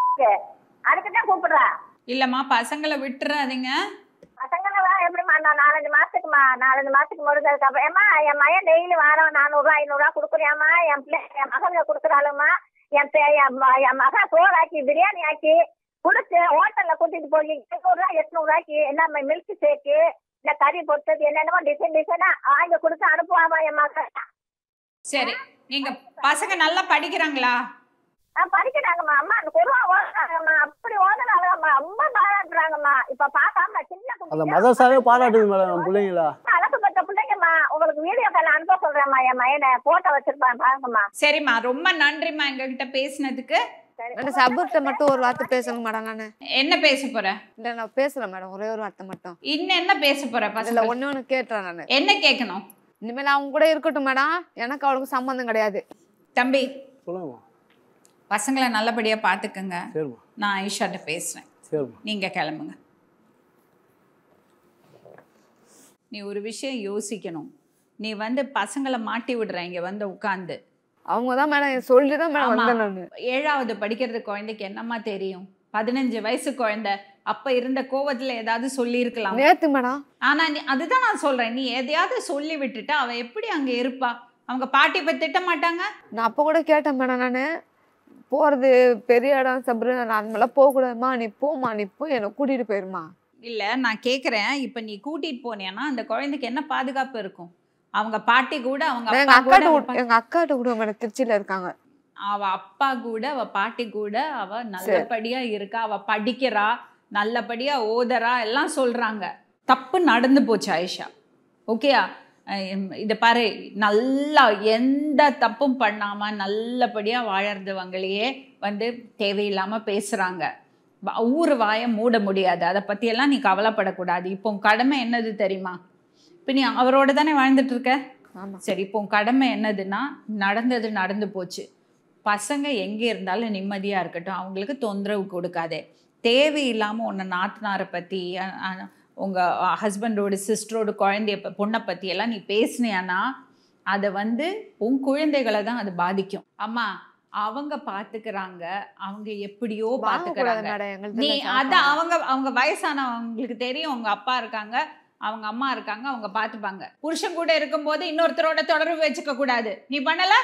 S6: அதுக்கு தான் கூப்பிடுறா
S3: இல்லம்மா பசங்களை விட்டுறாதீங்க
S6: பசங்களெல்லாம் எப்படிம்மா நான் நாலஞ்சு மாசத்துக்குமா நாலஞ்சு மாசத்துக்கு முடிஞ்சதுக்கு அப்புறம் ஏம்மா என் மகன் டெய்லி வாரம் நானூறுரூவா ஐநூறுரூவா கொடுக்குறியாம்மா என் பிள்ளை என் மகன்க கொடுக்குறாளும்மா என் பே- என் ம- என் மகன் சோறு ஆக்கி பிரியாணி ஆக்கி குடிச்சு ஹோட்டல்ல கூட்டிட்டு போய் எட்நூறுரூவா எட்நூறுரூவாய்க்கு என்ன மில்க் ஷேக்கு இந்த கறி பொறுத்தது என்னென்னமோ டிசைன் டிசைனா வாங்கி கொடுத்து அனுப்புவாமா என் மகன்
S3: சரி நீங்க பசங்க நல்லா படிக்கிறாங்களா
S6: ஆ, படிக்கிறாங்கம்மா அம்மா அந்த குருவா ஓதுறாங்கம்மா அப்படி ஓதுனாங்கம்மா ரொம்ப பாராட்டுறாங்கம்மா இப்ப பார்க்காம சின்ன
S5: அந்த
S6: குட்டியா
S5: மதசாவே பாராட்டுது மேடம் என் பிள்ளைங்களா
S6: அழகு பெற்ற பிள்ளைங்கம்மா உங்களுக்கு வீடியோ கால் அனுப்ப சொல்றேம்மா என் மயனை போட்டோ வச்சிருப்பான் பாருங்கம்மா
S3: சரிம்மா ரொம்ப நன்றிம்மா எங்ககிட்ட பேசினதுக்கு
S4: மேடம் சபுர்கிட்ட மட்டும் ஒரு வார்த்தை பேசணும் மேடம் நானு
S3: என்ன பேச போற
S4: இல்ல நான் பேசுறேன் மேடம் ஒரே ஒரு வார்த்தை மட்டும்
S3: இன்னும் என்ன பேச போற
S4: இல்ல
S3: பசங்க
S4: ஒண்ணு ஒண்ணு கேட்டுறேன் நானு
S3: என்ன கேட்கணும்
S4: இனிமேல் அவங்க கூட இருக்கட்டும் மேடம் எனக்கு அவளுக்கு சம்மந்தம் கிடையாது
S3: தம்பி
S5: சொல்லுங்கம்மா
S3: பசங்களை நல்லபடியா பாத்துக்கங்க
S5: சரிம்மா
S3: நான் ஐஷாட்ட பேசுறேன்
S5: சரிம்மா
S3: நீங்க கிளம்புங்க நீ ஒரு விஷயம் யோசிக்கணும் நீ வந்து பசங்களை மாட்டி விடுற இங்க வந்து உட்காந்து
S4: அவங்க தான் மேடம் சொல்லி தான் மேடம்
S3: ஆமா.
S4: வந்தேன் நானு
S3: ஏழாவது படிக்கிறது குழந்தைக்கு என்னம்மா தெரியும் பதினஞ்சு வயசு குழந்தை அப்ப இருந்த கோவத்துல ஏதாவது சொல்லி இருக்கலாம்
S4: நேத்து மேடம்
S3: ஆனா நீ அதுதான் நான் சொல்றேன் நீ எதையாவது சொல்லி விட்டுட்டு அவ எப்படி அங்க இருப்பா அவங்க பாட்டி பத்தி திட்ட மாட்டாங்க
S4: நான் அப்போ கூட கேட்டேன் மேடம் நான் போகிறது பெரிய இடம் சபரு நான் அந்த மாதிரிலாம் போகக்கூடாதுமா நீ போம்மா நீ போய் என்னை கூட்டிகிட்டு போயிருமா
S3: இல்ல நான் கேக்குறேன் இப்ப நீ கூட்டிட்டு போனியானா அந்த குழந்தைக்கு என்ன பாதுகாப்பு இருக்கும் அவங்க பாட்டி கூட அவங்க
S4: நான்
S3: அப்பா
S4: எங்கள்
S3: கூட
S4: அக்காட்ட
S3: அவ
S4: விட்-
S3: பா-
S4: எங்க அக்காட்ட கூட மேடம் திருச்சியில் இருக்காங்க
S3: அவ அப்பா கூட அவ பாட்டி கூட அவ நல்லபடியா இருக்கா அவ படிக்கிறா நல்லபடியா ஓதறா எல்லாம் சொல்றாங்க தப்பு நடந்து போச்சு ஆயிஷா ஓகேயா இதை பாரு நல்லா எந்த தப்பும் பண்ணாம நல்லபடியா வாழறதுவங்களையே வந்து தேவையில்லாம பேசுறாங்க வ- ஊர் வாயை மூட முடியாது அதை பத்தியெல்லாம் நீ கவலைப்படக்கூடாது இப்போ உன் கடமை என்னது தெரியுமா இப்போ நீ அவரோட தானே வாழ்ந்துட்டு இருக்க
S4: ஆமா
S3: சரி இப்போ உன் கடமை என்னதுன்னா நடந்தது நடந்து போச்சு பசங்க எங்கே இருந்தாலும் நிம்மதியாக இருக்கட்டும் அவங்களுக்கு தொந்தரவு கொடுக்காதே தேவையில்லாமல் உன்னை நாத்தனாரை பற்றி உங்கள் ஹஸ்பண்டோட சிஸ்டரோட குழந்தைய ப- பொண்ணை பற்றி எல்லாம் நீ பேசுனியானா அதை வந்து உன் குழந்தைகளை தான் அது பாதிக்கும் அம்மா அவங்க பார்த்துக்கிறாங்க அவங்க எப்படியோ
S4: வாங்கக்கூடாது
S3: பார்த்துக்கிறாங்க
S4: மேடம் எங்களுக்கு
S3: நீ
S4: இதெல்லாம்
S3: அத
S4: சாப்பாடு.
S3: அவங்க அவங்க வயசானவங்களுக்கு தெரியும் அவங்க அப்பா இருக்காங்க அவங்க அம்மா இருக்காங்க அவங்க பார்த்துப்பாங்க புருஷன் கூட இருக்கும்போது இன்னொருத்தரோட தொடர்பு வச்சுக்க கூடாது நீ பண்ணல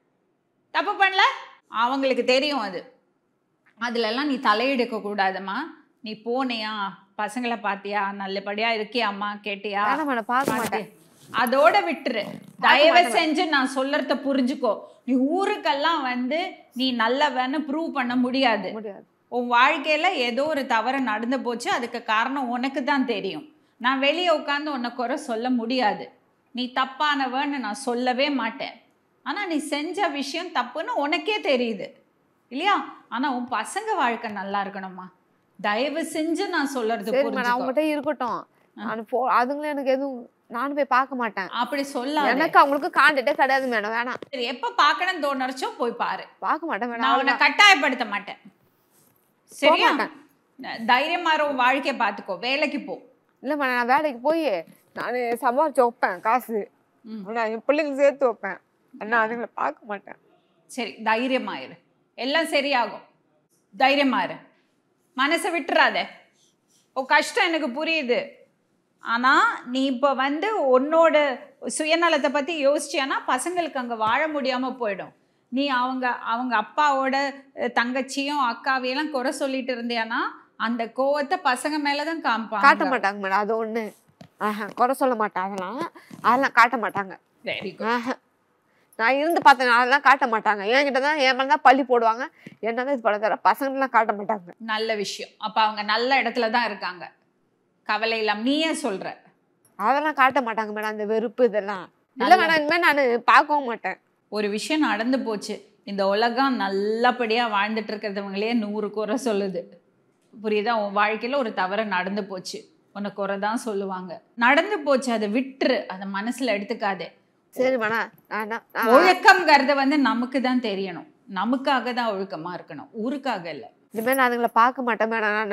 S3: தப்பு பண்ணல அவங்களுக்கு தெரியும் அது அதுலலாம் நீ தலையெடுக்க கூடாதும்மா நீ போனியா பசங்களை பார்த்தியா நல்லபடியா இருக்கியா அம்மா கேட்டியா
S4: வேணாம் மேடம் பார்க்க மாட்டேன்
S3: அதோட விட்டுரு தயவு
S4: மாட்டேன்.
S3: செஞ்சு நான் சொல்லறத புரிஞ்சுக்கோ நீ ஊருக்கெல்லாம் வந்து நீ நல்லவன்னு ப்ரூவ் பண்ண முடியாது
S4: முடியாது
S3: உன் வாழ்க்கையில ஏதோ ஒரு தவறு நடந்து போச்சு அதுக்கு காரணம் உனக்கு தான் தெரியும் நான் வெளியே உட்காந்து உன்னை குறை சொல்ல முடியாது நீ தப்பானவன்னு நான் சொல்லவே மாட்டேன் ஆனா நீ செஞ்ச விஷயம் தப்புன்னு உனக்கே தெரியுது இல்லையா ஆனா உன் பசங்க வாழ்க்கை நல்லா இருக்கணுமா தயவு செஞ்சு நான் சொல்றது
S4: சரி மேடம்
S3: புரிஞ்சுக்கோ
S4: அவங்ககிட்ட இருக்கட்டும் நான் போ அதுங்களும் எனக்கு எதுவும் நானும் போய் பார்க்க மாட்டேன்
S3: அப்படி சொல்லாத
S4: எனக்கு அவங்களுக்கு கான்டாக்டே கிடையாது மேடம் வேணாம்
S3: சரி எப்ப பார்க்கணும்னு தோணுச்சோ போய் பாரு
S4: பார்க்க மாட்டேன் மேடம்
S3: நான் உன்னை
S4: அவ்வளவுதான்.
S3: கட்டாயப்படுத்த மாட்டேன் சரியா
S4: மாட்டேன்.
S3: தைரியமா இரு, உன் வாழ்க்கைய பாத்துக்கோ வேலைக்கு போ
S4: இல்ல மேடம் நான் வேலைக்கு போய் நான் சம்பாரிச்சு வைப்பேன் காசு
S3: ம்.
S4: நான் என் பிள்ளைங்களுக்கு சேர்த்து வைப்பேன் நான் அதுங்களை பார்க்க மாட்டேன்
S3: சரி தைரியமாயிரு எல்லாம் சரியாகும் தைரியமாயிரு மனசை விட்டுறாத உன் கஷ்டம் எனக்கு புரியுது ஆனா நீ இப்போ வந்து உன்னோட சுயநலத்தை பத்தி யோசிச்சியானா பசங்களுக்கு அங்க வாழ முடியாம போயிடும் நீ அவங்க அவங்க அப்பாவோட அஹ், தங்கச்சியும் அக்காவையெல்லாம் குறை சொல்லிட்டு இருந்தியானா அந்த கோவத்தை பசங்க மேலதான்
S4: காட்ட
S3: காமிப்பாங்க
S4: மாட்டாங்க மேடம் அது ஒண்ணு ஆஹா குறை சொல்ல மாட்டேன் அதெல்லாம் அதெல்லாம் காட்ட மாட்டாங்க
S3: வெரி குட்
S4: ஆஹா. நான் இருந்து பார்த்தேன் அதெல்லாம் காட்ட மாட்டாங்க என்கிட்ட தான் என் மேலே தான் பள்ளி போடுவாங்க என்ன தான் இது பண்ண தர பசங்களாம் காட்ட மாட்டாங்க
S3: நல்ல விஷயம் அப்ப அவங்க நல்ல இடத்துல தான் இருக்காங்க கவலை இல்லாம நீயே சொல்ற
S4: அதெல்லாம் காட்ட மாட்டாங்க மேடம் அந்த வெறுப்பு இதெல்லாம் இல்லை மேடம் இனிமேல் நான் பார்க்கவும் மாட்டேன்
S3: ஒரு விஷயம் நடந்து போச்சு இந்த உலகம் நல்லபடியா வாழ்ந்துட்டு இருக்கிறவங்களே நூறு குறை சொல்லுது புரியுதா உன் வாழ்க்கையில ஒரு தவறு நடந்து போச்சு உன்னை குறை தான் சொல்லுவாங்க நடந்து போச்சு அதை விட்டுரு அதை மனசுல எடுத்துக்காதே
S4: சரி மேடம் நான் என்ன- நான்
S3: ஒழுக்கம்ங்கிறது வந்து நமக்கு தான் தெரியணும் நமக்காக தான் ஒழுக்கமா இருக்கணும் ஊருக்காக இல்ல
S4: இனிமேல் நான் அதுங்களை பார்க்க மாட்டேன் மேடம் நான்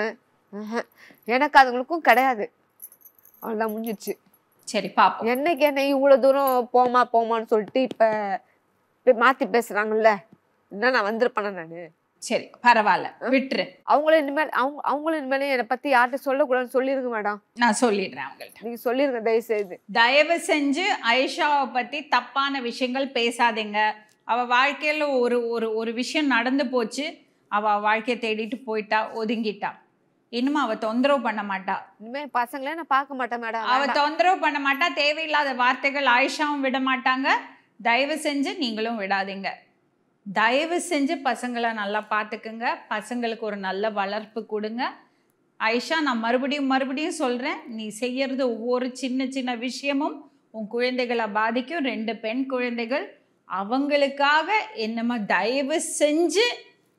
S4: எனக்கு அதுங்களுக்கும் கிடையாது அவ்வளோதான் முடிஞ்சிச்சு
S3: சரி பாப்போம்
S4: என்னைக்கு என்ன இவ்வளோ தூரம் போமா போமான்னு சொல்லிட்டு இப்போ இப்படி மாற்றி பேசுகிறாங்கல்ல என்ன நான் வந்திருப்பேனா நான்
S3: சரி பரவாயில்ல விட்டுரு
S4: அவங்களும் இனிமேல் அவங்க அவங்களும் இனிமேல் என்னை பற்றி யார்கிட்ட சொல்லக்கூடாதுன்னு சொல்லிருங்க மேடம்
S3: நான் சொல்லிடுறேன் அவங்கள்ட்ட
S4: நீங்கள் சொல்லிருங்க தயவு செய்து
S3: தயவு செஞ்சு ஐஷாவை பத்தி தப்பான விஷயங்கள் பேசாதீங்க அவ வாழ்க்கையில ஒரு ஒரு ஒரு விஷயம் நடந்து போச்சு அவ வாழ்க்கையை தேடிட்டு போயிட்டா ஒதுங்கிட்டா இனிமே அவ தொந்தரவு பண்ண மாட்டா
S4: இனிமேல் பசங்களே நான் பார்க்க மாட்டேன் மேடம்
S3: அவ தொந்தரவு பண்ண மாட்டா தேவையில்லாத வார்த்தைகள் ஆயிஷாவும் விட மாட்டாங்க தயவு செஞ்சு நீங்களும் விடாதீங்க தயவு செஞ்சு பசங்களை நல்லா பார்த்துக்குங்க பசங்களுக்கு ஒரு நல்ல வளர்ப்பு கொடுங்க ஐஷா நான் மறுபடியும் மறுபடியும் சொல்கிறேன் நீ செய்யறது ஒவ்வொரு சின்ன சின்ன விஷயமும் உன் குழந்தைகளை பாதிக்கும் ரெண்டு பெண் குழந்தைகள் அவங்களுக்காக என்னமா தயவு செஞ்சு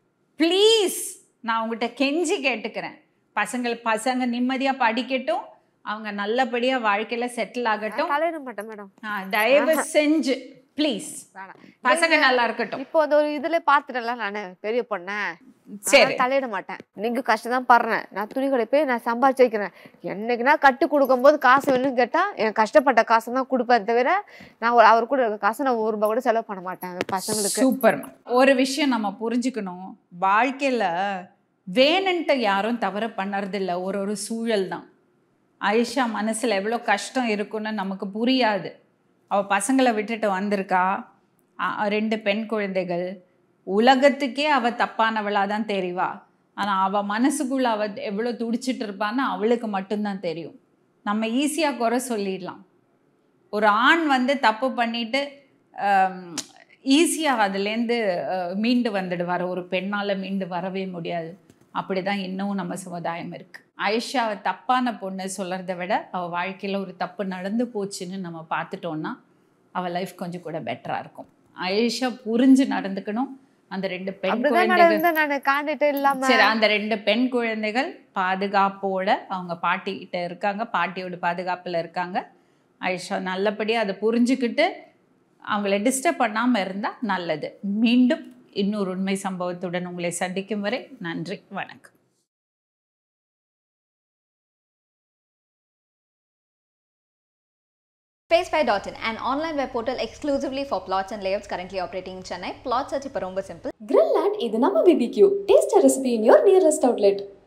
S3: ப்ளீஸ் நான் உங்ககிட்ட கெஞ்சி கேட்டுக்கிறேன் பசங்கள் பசங்க நிம்மதியாக படிக்கட்டும் அவங்க நல்லபடியாக வாழ்க்கையில் செட்டில் ஆகட்டும்
S4: தலையிட மாட்டேன் மேடம்
S3: ஆ, தயவு செஞ்சு ப்ளீஸ்
S4: வேணாம்
S3: பசங்க நல்லா இருக்கட்டும்
S4: இப்போ அது ஒரு இதுல பாத்துட்டல நானு பெரிய பொண்ண
S3: சரி
S4: தலையிட மாட்டேன் நீங்க கஷ்டம் தான் படுறேன் நான் துணி கடை போய் நான் சம்பாதிச்சு வைக்கிறேன் என்னைக்குனா கட்டு கொடுக்கும்போது காசு வேணும்னு கேட்டா என் கஷ்டப்பட்ட காசை தான் கொடுப்பேன் தவிர நான் ஒரு- அவர் கூட இருக்க காசை நான் ஒரு ரூபாய் கூட செலவு பண்ண மாட்டேன் அந்த பசங்களுக்கு
S3: சூப்பர் ஒரு விஷயம் நம்ம புரிஞ்சுக்கணும் வாழ்க்கையில வேணுன்ட்டு யாரும் தவறு பண்ணறதில்ல ஒரு ஒரு சூழல் தான் ஆயிஷா மனசுல எவ்வளோ கஷ்டம் இருக்குன்னு நமக்கு புரியாது அவள் பசங்களை விட்டுட்டு வந்திருக்கா அ- ரெண்டு பெண் குழந்தைகள் உலகத்துக்கே அவள் தப்பானவளாக தான் தெரிவா ஆனால் அவள் மனசுக்குள்ளே அவள் எவ்வளோ துடிச்சிட்டு இருப்பான்னு அவளுக்கு மட்டும்தான் தெரியும் நம்ம ஈஸியாக குறை சொல்லிடலாம் ஒரு ஆண் வந்து தப்பு பண்ணிட்டு ஈஸியாக அதுலேருந்து அஹ், மீண்டு வந்துடுவார் ஒரு பெண்ணால் மீண்டு வரவே முடியாது அப்படி தான் இன்னும் நம்ம சமுதாயம் இருக்குது ஆயிஷாவை தப்பான பொண்ணு சொல்கிறத விட அவள் வாழ்க்கையில் ஒரு தப்பு நடந்து போச்சுன்னு நம்ம பார்த்துட்டோன்னா அவள் லைஃப் கொஞ்சம் கூட பெட்டராக இருக்கும் ஆயிஷா புரிஞ்சு நடந்துக்கணும் அந்த ரெண்டு பெண்
S4: அப்படிதான்
S3: குழந்தைகள்
S4: நடந்து நான் காண்டிட்டு இல்லாம
S3: சரி அந்த ரெண்டு பெண் குழந்தைகள் பாதுகாப்போட அவங்க பாட்டி கிட்ட இருக்காங்க பாட்டியோட பாதுகாப்பில் இருக்காங்க ஆயிஷா நல்லபடியாக அதை புரிஞ்சுக்கிட்டு அவங்கள டிஸ்டர்ப் பண்ணாமல் இருந்தால் நல்லது மீண்டும் இன்னொரு உண்மை சம்பவத்துடன் உங்களை சந்திக்கும் வரை நன்றி வணக்கம்
S1: Space5.in, an online web portal exclusively for plots and layouts currently operating in Chennai. Plot search இப்போ ரொம்ப simple.
S2: Grill Land இது நம்ம BBQ. Taste a recipe in your nearest outlet.